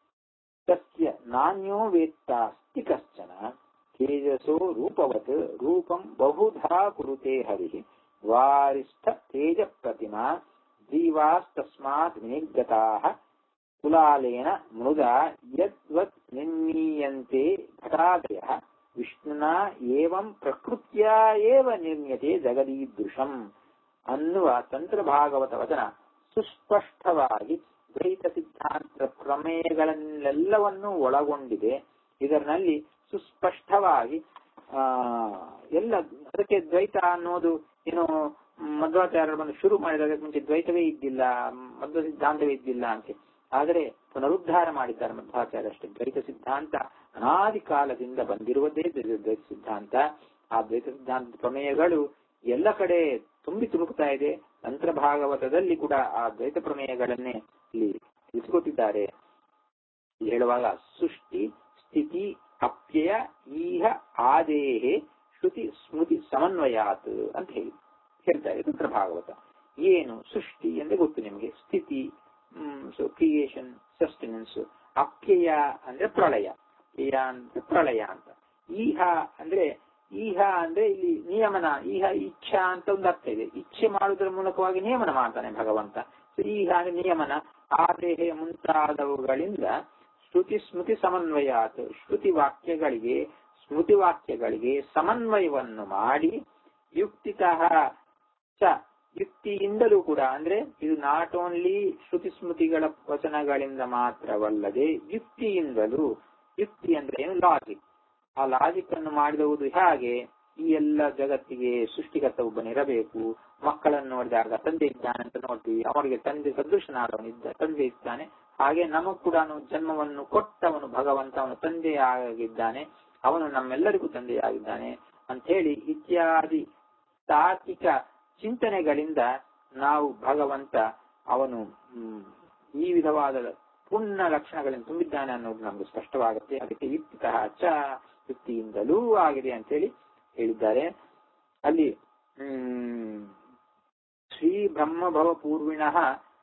ತಸ್ಯ ನಾನ್ಯೋ ವೇತ್ತಾಸ್ತಿ ಕಶ್ಚನ ತೇಜಸೋ ರೂಪವತ್ ರೂಪಂ ಬಹುಧಾ ಕುರುತೆ ಹರಿಃ ವಾರಿಷ್ಠ ತೇಜ ಪ್ರತಿಮಾ ಜೀವಾಸ್ತಸ್ಮಾತ್ ವಿನಿರ್ಗತಾಃ ಕುಲಾಲೇನ ಮೃದ ಯದ್ವತ್ ನಿರ್ಮೀಯಂತೆ ಘಟಾದಯಃ ವಿಷ್ಣುನಾ ಏವಂ ಪ್ರಕೃತ್ಯಾ ಏವ ನಿರ್ಮ್ಯತೆ ಜಗದೀದೃಶಂ ಅನ್ನುವ ತಂತ್ರ ಭಾಗವತ ವಚನ ಸುಸ್ಪಷ್ಟವಾಗಿ ದ್ವೈತ ಸಿದ್ಧಾಂತ ಪ್ರಮೇಯಗಳನ್ನೆಲ್ಲವನ್ನೂ ಒಳಗೊಂಡಿದೆ ಇದರಲ್ಲಿ ಸುಸ್ಪಷ್ಟವಾಗಿ ಆ ಎಲ್ಲ ಅದಕ್ಕೆ ದ್ವೈತ ಅನ್ನೋದು ಏನು ಮಧ್ವಾಚಾರ್ಯರು ಬಂದು ಶುರು ಮಾಡಿದಾಗ ಅದಕ್ಕೆ ಮುಂಚೆ ದ್ವೈತವೇ ಇದ್ದಿಲ್ಲ ಮಧ್ವ ಸಿದ್ಧಾಂತವೇ ಇದ್ದಿಲ್ಲ ಅಂತ ಆದರೆ ಪುನರುದ್ಧಾರ ಮಾಡಿದ್ದಾರೆ ಮಧ್ವಾಚಾರ್ಯ ಅಷ್ಟೇ ದ್ವೈತ ಸಿದ್ಧಾಂತ ಅನಾದಿ ಕಾಲದಿಂದ ಬಂದಿರುವುದೇ ದ್ವೈತ ದ್ವೈತ ಸಿದ್ಧಾಂತ ಆ ದ್ವೈತ ಸಿದ್ಧಾಂತ ಪ್ರಮೇಯಗಳು ಎಲ್ಲ ಕಡೆ ತುಂಬಿ ತುಳುಕ್ತಾ ಇದೆ ತಂತ್ರ ಭಾಗವತದಲ್ಲಿ ಕೂಡ ಆ ದ್ವೈತ ಪ್ರಮೇಯಗಳನ್ನೇ ಇಲ್ಲಿ ತಿಳಿಸಿಕೊಟ್ಟಿದ್ದಾರೆ ಇಲ್ಲಿ ಹೇಳುವಾಗ ಸೃಷ್ಟಿ ಸ್ಥಿತಿ ಅಪ್ಯಯ ಈಹ ಆದೇಹೆ ಶ್ರುತಿ ಸ್ಮೃತಿ ಸಮನ್ವಯಾತ್ ಅಂತ ಹೇಳಿ ಹೇಳ್ತಾರೆ ತಂತ್ರ ಭಾಗವತ ಏನು ಸೃಷ್ಟಿ ಅಂದ್ರೆ ಗೊತ್ತು ನಿಮಗೆ ಸ್ಥಿತಿ ಸೊ ಕ್ರಿಯೇಷನ್ ಸಸ್ಟೆನೆನ್ಸ್ ಅಪ್ಯಯ ಅಂದ್ರೆ ಪ್ರಳಯ ಅಪ್ಯಯ ಅಂದ್ರೆ ಪ್ರಳಯ ಅಂತ ಈಹ ಅಂದ್ರೆ ಈಹ ಅಂದ್ರೆ ಇಲ್ಲಿ ನಿಯಮನ ಈಹ ಇಚ್ಛಾ ಅಂತ ಒಂದು ಅರ್ಥ ಇದೆ ಇಚ್ಛೆ ಮಾಡುವುದರ ಮೂಲಕವಾಗಿ ನಿಯಮನ ಮಾಡ್ತಾನೆ ಭಗವಂತ So ಈಹ ಅಂದ್ರೆ ನಿಯಮನ ಆದೇಹ ಮುಂತಾದವುಗಳಿಂದ ಶ್ರುತಿ ಸ್ಮೃತಿ ಸಮನ್ವಯಾತ್ ಶ್ರುತಿ ವಾಕ್ಯಗಳಿಗೆ ಸ್ಮೃತಿ ವಾಕ್ಯಗಳಿಗೆ ಸಮನ್ವಯವನ್ನು ಮಾಡಿ ಯುಕ್ತಿತಃ ಚ ಯುಕ್ತಿಯಿಂದಲೂ ಕೂಡ ಅಂದ್ರೆ ಇದು ನಾಟ್ ಓನ್ಲಿ ಶ್ರುತಿ ಸ್ಮೃತಿಗಳ ವಚನಗಳಿಂದ ಮಾತ್ರವಲ್ಲದೆ ಯುಕ್ತಿಯಿಂದಲೂ ಯುಕ್ತಿ ಅಂದ್ರೆ ಏನು ಲಾಜಿಕ್ ಆ ಲಾಜಿಕ್ ಅನ್ನು ಮಾಡಿರುವುದು ಹೇಗೆ ಈ ಎಲ್ಲ ಜಗತ್ತಿಗೆ ಸೃಷ್ಟಿಕರ್ತ ಒಬ್ಬನಿರಬೇಕು ಮಕ್ಕಳನ್ನು ನೋಡಿದಾಗ ತಂದೆ ಇದ್ದಾನೆ ಅಂತ ನೋಡ್ತೀವಿ ಅವರಿಗೆ ತಂದೆ ಸದೃಶನಾದವನಿದ್ದ ತಂದೆ ಇದ್ದಾನೆ ಹಾಗೆ ನಮಗ್ ಕೂಡ ಜನ್ಮವನ್ನು ಕೊಟ್ಟವನು ಭಗವಂತ ಅವನು ತಂದೆಯಾಗಿದ್ದಾನೆ ಅವನು ನಮ್ಮೆಲ್ಲರಿಗೂ ತಂದೆಯಾಗಿದ್ದಾನೆ ಅಂತ ಹೇಳಿ ಇತ್ಯಾದಿ ತಾರ್ಕಿಕ ಚಿಂತನೆಗಳಿಂದ ನಾವು ಭಗವಂತ ಅವನು ಹ್ಮ್, ಈ ವಿಧವಾದ ಪುಣ್ಯ ಲಕ್ಷಣಗಳನ್ನು ತುಂಬಿದ್ದಾನೆ ಅನ್ನೋದು ನಮ್ಗೆ ಸ್ಪಷ್ಟವಾಗುತ್ತೆ ಅದಕ್ಕೆ ಯುಕ್ತಿತಃ ಚ ಯುಕ್ತಿಯಿಂದಲೂ ಆಗಿದೆ ಅಂತ ಹೇಳಿ ಹೇಳಿದ್ದಾರೆ ಅಲ್ಲಿ ಹ್ಮ್ ಶ್ರೀ ಬ್ರಹ್ಮಭವ ಪೂರ್ವಿಣಃ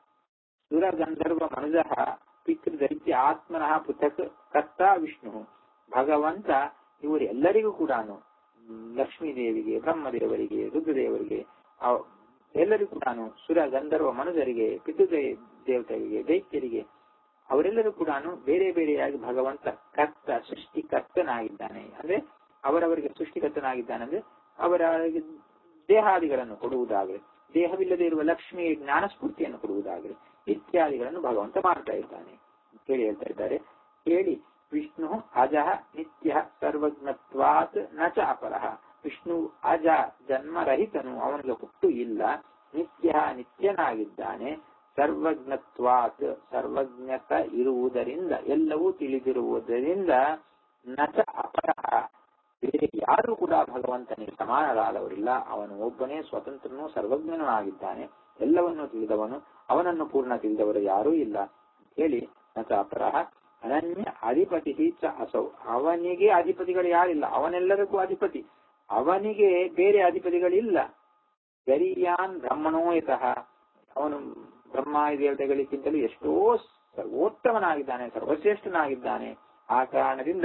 ಸುರಗಂಧರ್ವ ಮನುಜಃ ಪಿತೃದೈತ್ಯ ಆತ್ಮನಃ ಪೃಥಕ್ ಕರ್ತ ವಿಷ್ಣು ಭಗವಂತ ಇವರೆಲ್ಲರಿಗೂ ಕೂಡ ಲಕ್ಷ್ಮೀ ದೇವಿಗೆ ಬ್ರಹ್ಮದೇವರಿಗೆ ರುದ್ರದೇವರಿಗೆ ಅವ್- ಎಲ್ಲರಿಗೂ ಕೂಡ ಸುರ ಗಂಧರ್ವ ಮನುಜರಿಗೆ ಪಿತೃದೇ ದೇವತೆಗಳಿಗೆ ದೈತ್ಯರಿಗೆ ಅವರೆಲ್ಲರೂ ಕೂಡ ಬೇರೆ ಬೇರೆಯಾಗಿ ಭಗವಂತ ಕರ್ತ ಸೃಷ್ಟಿಕರ್ತನಾಗಿದ್ದಾನೆ ಅಂದ್ರೆ ಅವರವರಿಗೆ ಸೃಷ್ಟಿಕರ್ತನಾಗಿದ್ದಾನೆ ಅಂದ್ರೆ ಅವರ ದೇಹಾದಿಗಳನ್ನು ಕೊಡುವುದಾಗಲಿ ದೇಹವಿಲ್ಲದೆ ಇರುವ ಲಕ್ಷ್ಮಿ ಜ್ಞಾನಸ್ಫೂರ್ತಿಯನ್ನು ಕೊಡುವುದಾಗಲಿ ಇತ್ಯಾದಿಗಳನ್ನು ಭಗವಂತ ಮಾಡ್ತಾ ಇದ್ದಾನೆ ಹೇಳಿ ಹೇಳ್ತಾ ಇದ್ದಾರೆ ಹೇಳಿ ವಿಷ್ಣು ಅಜಃ ನಿತ್ಯ ಸರ್ವಜ್ಞತ್ವಾತ್ ನ ಚ ಅಪರಃ ವಿಷ್ಣು ಅಜ ಜನ್ಮರಹಿತನು ಅವನಿಗೆ ಹುಟ್ಟು ಇಲ್ಲ ನಿತ್ಯ ನಿತ್ಯನಾಗಿದ್ದಾನೆ ಸರ್ವಜ್ಞತ್ವಾತ್ ಸರ್ವಜ್ಞತ ಇರುವುದರಿಂದ ಎಲ್ಲವೂ ತಿಳಿದಿರುವುದರಿಂದ ನ ಚ ಅಪರಃ ಬೇರೆ ಯಾರು ಕೂಡ ಭಗವಂತನಿಗೆ ಸಮಾನರಾದವರಿಲ್ಲ ಅವನು ಒಬ್ಬನೇ ಸ್ವತಂತ್ರನೂ ಸರ್ವಜ್ಞನೂ ಆಗಿದ್ದಾನೆ ಎಲ್ಲವನ್ನೂ ತಿಳಿದವನು ಅವನನ್ನು ಪೂರ್ಣ ತಿಳಿದವರು ಯಾರೂ ಇಲ್ಲ ಹೇಳಿ ನಚ ಅಪರಃ ಅನನ್ಯ ಅಧಿಪತಿ ಚ ಅಸೌ ಅವನಿಗೆ ಅಧಿಪತಿಗಳು ಯಾರಿಲ್ಲ ಅವನೆಲ್ಲರಿಗೂ ಅಧಿಪತಿ ಅವನಿಗೆ ಬೇರೆ ಅಧಿಪತಿಗಳಿಲ್ಲ ಗರಿಯಾನ್ ಬ್ರಹ್ಮಣೋಯತಃ ಅವನು ಬ್ರಹ್ಮಾದಿ ದೇವತೆಗಳಿಗಿಂತಲೂ ಎಷ್ಟೋ ಸರ್ವೋತ್ತಮನಾಗಿದ್ದಾನೆ ಸರ್ವಶ್ರೇಷ್ಠನಾಗಿದ್ದಾನೆ ಆ ಕಾರಣದಿಂದ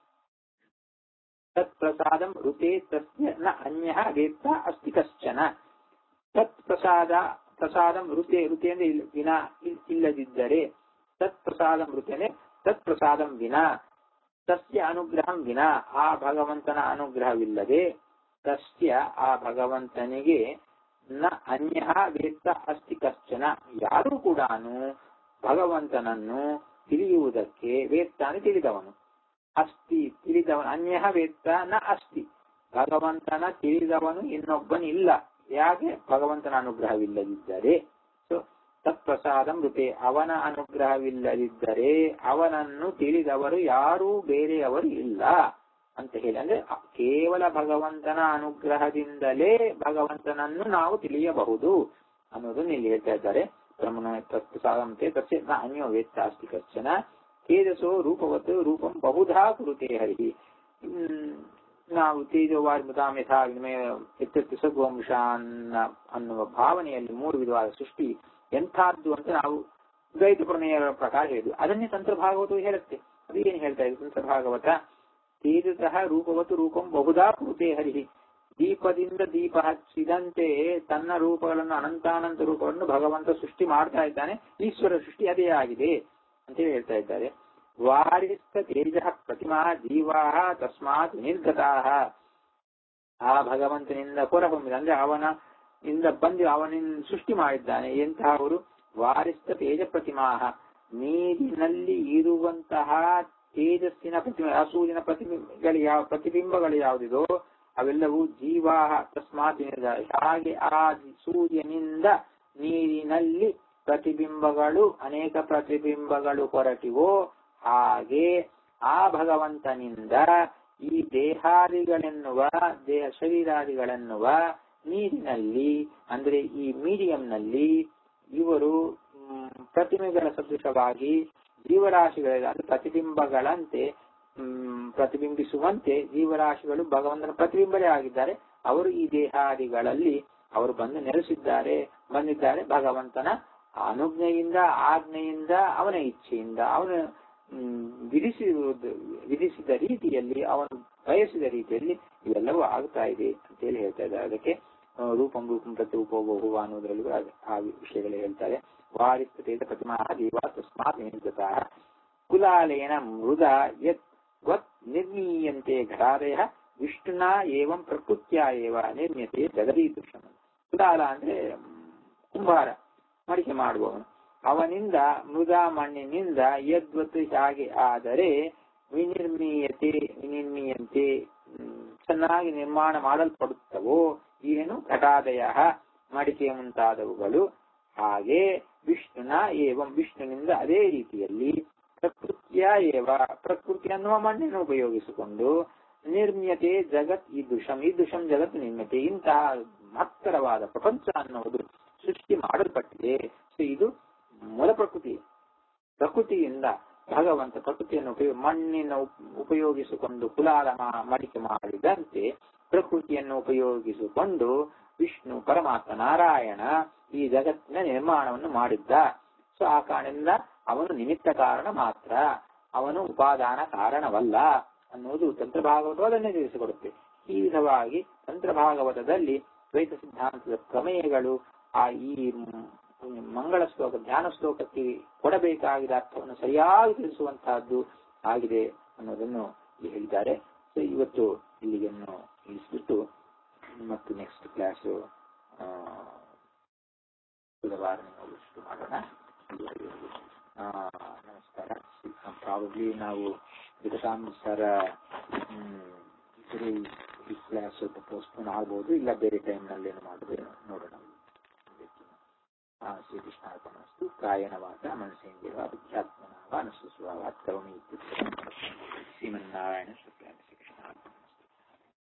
ತತ್ಪ್ರಸಾದಂ ಋತೆ ತಸ್ಯ ನ ಅನ್ಯ ವೇತ್ತ ಅಸ್ತಿ ಕಶ್ಚನ ತತ್ಪ್ರಸಾದ ಪ್ರಸಾದಂ ಋತೆ ಋತೆ ಅಂದ್ರೆ ಇಲ್- ವಿನಾ ಇಲ್- ಇಲ್ಲದಿದ್ದರೆ ತತ್ಪ್ರಸಾದಂ ಋತೆ ಅಂದ್ರೆ ತತ್ಪ್ರಸಾದಂ ವಿನಾ ತಸ್ಯ ಅನುಗ್ರಹಂ ವಿನಾ ಆ ಭಗವಂತನ ಅನುಗ್ರಹವಿಲ್ಲದೆ ತಸ್ಯ ಆ ಭಗವಂತನಿಗೆ ನ ಅನ್ಯ ವೇತ್ತ ಅಸ್ತಿ ಕಶ್ಚನ ಯಾರೂ ಕೂಡ ಭಗವಂತನನ್ನು ತಿಳಿಯುವುದಕ್ಕೆ ವೇತ್ತಾನೆ ತಿಳಿದವನು ಅಸ್ತಿ ತಿಳಿದವನು ಅನ್ಯ ವೇತ್ತ ನ ಅಸ್ತಿ ಭಗವಂತನ ತಿಳಿದವನು ಇನ್ನೊಬ್ಬನಿಲ್ಲ ಯಾಕೆ ಭಗವಂತನ ಅನುಗ್ರಹವಿಲ್ಲದಿದ್ದರೆ ಸೊ ತತ್ಪ್ರಸಾದಂ ಋತೆ ಅವನ ಅನುಗ್ರಹವಿಲ್ಲದಿದ್ದರೆ ಅವನನ್ನು ತಿಳಿದವರು ಯಾರೂ ಬೇರೆಯವರು ಇಲ್ಲ ಅಂತ ಹೇಳಿ ಅಂದ್ರೆ ಕೇವಲ ಭಗವಂತನ ಅನುಗ್ರಹದಿಂದಲೇ ಭಗವಂತನನ್ನು ನಾವು ತಿಳಿಯಬಹುದು ಅನ್ನೋದನ್ನು ಇಲ್ಲಿ ಹೇಳ್ತಾ ಇದ್ದಾರೆ ಬ್ರಹ್ಮಣ ತತ್ಪ್ರಸಾದಂತೆ ತಸ್ಯ ನ ಅನ್ಯೋ ವೇತ್ತ ಅಸ್ತಿ ಕಶ್ಚನ ತೇಜಸೋ ರೂಪವತ್ ರೂಪಂ ಬಹುಧಾ ಕುರುತೆ ಹರಿ ಹ್ಮ್, ನಾವು ತೇಜೋವಾರಿ ಮುದಾಮ್ ಯಥಾ ವಿನಿಮಯ ಎತ್ತೆತ್ತು ಸದ್ವಂಶ ಅನ್ನ ಅನ್ನುವ ಭಾವನೆಯಲ್ಲಿ ಮೂರು ವಿಧವಾದ ಸೃಷ್ಟಿ ಎಂಥದ್ದು ಅಂತ ನಾವು ದ್ವೈತ ಪ್ರಮೇಯಗಳ ಪ್ರಕಾರ ಹೇಳಿದ್ವಿ ಅದನ್ನೇ ತಂತ್ರಭಾಗವತವು ಹೇಳುತ್ತೆ ಅದು ಏನು ಹೇಳ್ತಾ ಇದೆ ತಂತ್ರಭಾಗವತ ತೇಜಸಃ ರೂಪವತ್ತು ರೂಪಂ ಬಹುಧಾ ಕುರುತೆ ಹರಿ ದೀಪದಿಂದ ದೀಪ ಹಚ್ಚಿದಂತೆ ತನ್ನ ರೂಪಗಳನ್ನು ಅನಂತಾನಂತ ರೂಪವನ್ನು ಭಗವಂತ ಸೃಷ್ಟಿ ಮಾಡ್ತಾ ಇದ್ದಾನೆ ಈಶ್ವರ ಸೃಷ್ಟಿ ಅದೇ ಆಗಿದೆ ಅಂತೇಳಿ ಹೇಳ್ತಾ ಇದ್ದಾರೆ ವಾರಿಸ್ತ ತೇಜ ಪ್ರತಿಮಾ ಜೀವಾ ತಸ್ಮಾತ್ ನಿರ್ಗತಾ ಆ ಭಗವಂತನಿಂದ ಹೊರಹೊಮ್ಮಿದ ಅಂದ್ರೆ ಅವನ ಇಂದ ಬಂದು ಅವನಿಂದ ಸೃಷ್ಟಿ ಮಾಡಿದ್ದಾನೆ ಎಂತಹವರು ವಾರಿಸ್ತ ತೇಜ ಪ್ರತಿಮಾ ನೀರಿನಲ್ಲಿ ಇರುವಂತಹ ತೇಜಸ್ಸಿನ ಪ್ರತಿಮೆ ಆ ಸೂರ್ಯನ ಪ್ರತಿಬಿಂಬಗಳು ಯಾವ ಪ್ರತಿಬಿಂಬಗಳು ಯಾವುದಿದೋ ಅವೆಲ್ಲವೂ ಜೀವಾಹ ತಸ್ಮಾತ್ ನಿರ್ಗ ಹಾಗೆ ಆ ಸೂರ್ಯನಿಂದ ನೀರಿನಲ್ಲಿ ಪ್ರತಿಬಿಂಬಗಳು ಅನೇಕ ಪ್ರತಿಬಿಂಬಗಳು ಹೊರಟಿವೋ ಹಾಗೆ ಆ ಭಗವಂತನಿಂದ ಈ ದೇಹಾದಿಗಳೆನ್ನುವ ದೇಹ ಶರೀರಾದಿಗಳೆನ್ನುವ ನೀರಿನಲ್ಲಿ ಅಂದ್ರೆ ಈ ಮೀಡಿಯಂನಲ್ಲಿ ಇವರು ಮ್, ಪ್ರತಿಮೆಗಳ ಸದೃಶವಾಗಿ ಜೀವರಾಶಿಗಳ ಅಂದ್ರೆ ಪ್ರತಿಬಿಂಬಗಳಂತೆ ಮ್, ಪ್ರತಿಬಿಂಬಿಸುವಂತೆ ಜೀವರಾಶಿಗಳು ಭಗವಂತನ ಪ್ರತಿಬಿಂಬರೇ ಆಗಿದ್ದಾರೆ ಅವರು ಈ ದೇಹಾದಿಗಳಲ್ಲಿ ಅವರು ಬಂದು ನೆಲೆಸಿದ್ದಾರೆ ಬಂದಿದ್ದಾರೆ ಭಗವಂತನ ಅನುಜ್ಞೆಯಿಂದ ಆಜ್ಞೆಯಿಂದ ಅವನ ಇಚ್ಛೆಯಿಂದ ಅವನು ಮ್, ವಿಧಿಸಿರುವುದು ವಿಧಿಸಿದ ರೀತಿಯಲ್ಲಿ ಅವನು ಬಯಸಿದ ರೀತಿಯಲ್ಲಿ ಇವೆಲ್ಲವೂ ಆಗ್ತಾ ಇದೆ ಅಂತೇಳಿ ಹೇಳ್ತಾ ಇದ್ದಾರೆ ಅದಕ್ಕೆ ಆ, ರೂಪಂ ರೂಪಂ ಪ್ರತಿರೂಪೋ ಬಹುವ ಅನ್ನೋದ್ರಲ್ಲಿ ಕೂಡ ಅದ್- ಆ ವಿಷಯಗಳು ಹೇಳ್ತಾರೆ ವಾರಿಸ್ತೇಜ ಪ್ರತಿಮಾ ಜೀವ ತಸ್ಮಾತ್ ನಿರ್ಗತ ಕುಲಾಲೇನ ಮೃದ ಯತ್ ವತ್ ನಿರ್ಮೀಯಂತೆ ಘಟಾದಯ ವಿಷ್ಣುನಾ ಏವಂ ಪ್ರಕೃತ್ಯ ಏವ ನಿರ್ಮ್ಯತೆ ಜಗದೀದೃಶಂ ಕುಲಾಲ ಅಂದ್ರೆ ಮ್, ಕುಂಬಾರ ಮಡಿಕೆ ಮಾಡುವವನು ಅವನಿಂದ ಮೃದ ಮಣ್ಣಿನಿಂದ ಯದ್ವತ್ ಹಾಗೆ ಆದರೆ ವಿನಿರ್ಮೀಯತೆ ವಿನಿರ್ಮೀಯಂತೆ ಮ್, ಚೆನ್ನಾಗಿ ನಿರ್ಮಾಣ ಮಾಡಲ್ಪಡುತ್ತವೋ ಏನು ಘಟಾದಯ ಮಡಿಕೆ ಮುಂತಾದವುಗಳು ಹಾಗೆ ವಿಷ್ಣುನ ಏವಂ ವಿಷ್ಣುನಿಂದ ಅದೇ ರೀತಿಯಲ್ಲಿ ಪ್ರಕೃತಿಯ ಏವ ಪ್ರಕೃತಿ ಅನ್ನುವ ಮಣ್ಣನ್ನು ಉಪಯೋಗಿಸಿಕೊಂಡು ನಿರ್ಮ್ಯತೆ ಜಗತ್ ಈ ದುಷಂ ಈ ದುಷಂ ಜಗತ್ ನಿರ್ಮ್ಯತೆ ಇಂತಹ ಮಹತ್ತರವಾದ ಪ್ರಪಂಚ ಅನ್ನುವುದು ಸೃಷ್ಟಿ ಮಾಡಲ್ಪಟ್ಟಿದೆ ಸೊ ಇದು ಮೂಲ ಪ್ರಕೃತಿ ಪ್ರಕೃತಿಯಿಂದ ಭಗವಂತ ಪ್ರಕೃತಿಯನ್ನು ಉಪಯೋಗ ಮಣ್ಣಿನ ಉಪ್- ಉಪಯೋಗಿಸಿಕೊಂಡು ಕುಲಾಲ ಮಾ- ಮಡಿಕೆ ಮಾಡಿದಂತೆ ಪ್ರಕೃತಿಯನ್ನು ಉಪಯೋಗಿಸಿಕೊಂಡು ವಿಷ್ಣು ಪರಮಾತ್ಮ ನಾರಾಯಣ ಈ ಜಗತ್ತಿನ ನಿರ್ಮಾಣವನ್ನು ಮಾಡಿದ್ದ ಸೊ ಆ ಕಾರಣದಿಂದ ಅವನು ನಿಮಿತ್ತ ಕಾರಣ ಮಾತ್ರ ಅವನು ಉಪಾದಾನ ಕಾರಣವಲ್ಲ ಅನ್ನುವುದು ತಂತ್ರಭಾಗವತ ಅದನ್ನೇ ತಿಳಿಸಿಕೊಡುತ್ತೆ ಈ ವಿಧವಾಗಿ ತಂತ್ರಭಾಗವತದಲ್ಲಿ ದ್ವೈತ ಸಿದ್ಧಾಂತದ ಪ್ರಮೇಯಗಳು ಆ ಈ ಮ್, ಮಂಗಳ ಶ್ಲೋಕ ಧ್ಯಾನ ಶ್ಲೋಕಕ್ಕೆ ಕೊಡಬೇಕಾಗಿದ ಅರ್ಥವನ್ನು ಸರಿಯಾಗಿ ತಿಳಿಸುವಂತಹದ್ದು ಆಗಿದೆ ಅನ್ನೋದನ್ನು ಇಲ್ಲಿ ಹೇಳಿದ್ದಾರೆ ಸೊ ಇವತ್ತು ಇಲ್ಲಿಗೆನ್ನು ನಿಲ್ಲಿಸ್ಬಿಟ್ಟು ಮತ್ತು ನೆಕ್ಸ್ಟ್ ಕ್ಲಾಸು ಬುಧವಾರ ನಾವು ಶುರು ಮಾಡೋಣ ಇದುವರೆಗೂ, ಆ, ನಮಸ್ಕಾರ ಪ್ರಾಬಬ್ಲಿ ನಾವು ವಿಕಟಾಂಸರ ಇದ್ರೆ ಈ ಕ್ಲಾಸ್ ಸ್ವಲ್ಪ ಪೋಸ್ಟ್ಪೋನ್ ಆಗ್ಬೋದು ಇಲ್ಲ ಬೇರೆ ಟೈಮ್ನಲ್ಲಿ ಏನು ಮಾಡಿದ್ರೆ ನೋಡೋಣ ಆ, ಶ್ರೀಕೃಷ್ಣಾರ್ಪಣಸ್ತು ಕಾಯನ ವಾಚ ಮನಸ್ಸೇಂದ್ರಿಯ ಅಧ್ಯಾತ್ಮನ ವಾ ಅನುಸೃಸುವ ಕರೋಮಿ ಇತ್ಯುಕ್ತಂ. ಶ್ರೀಮನ್ನಾರಾಯಣ ಶುಕ್ಲ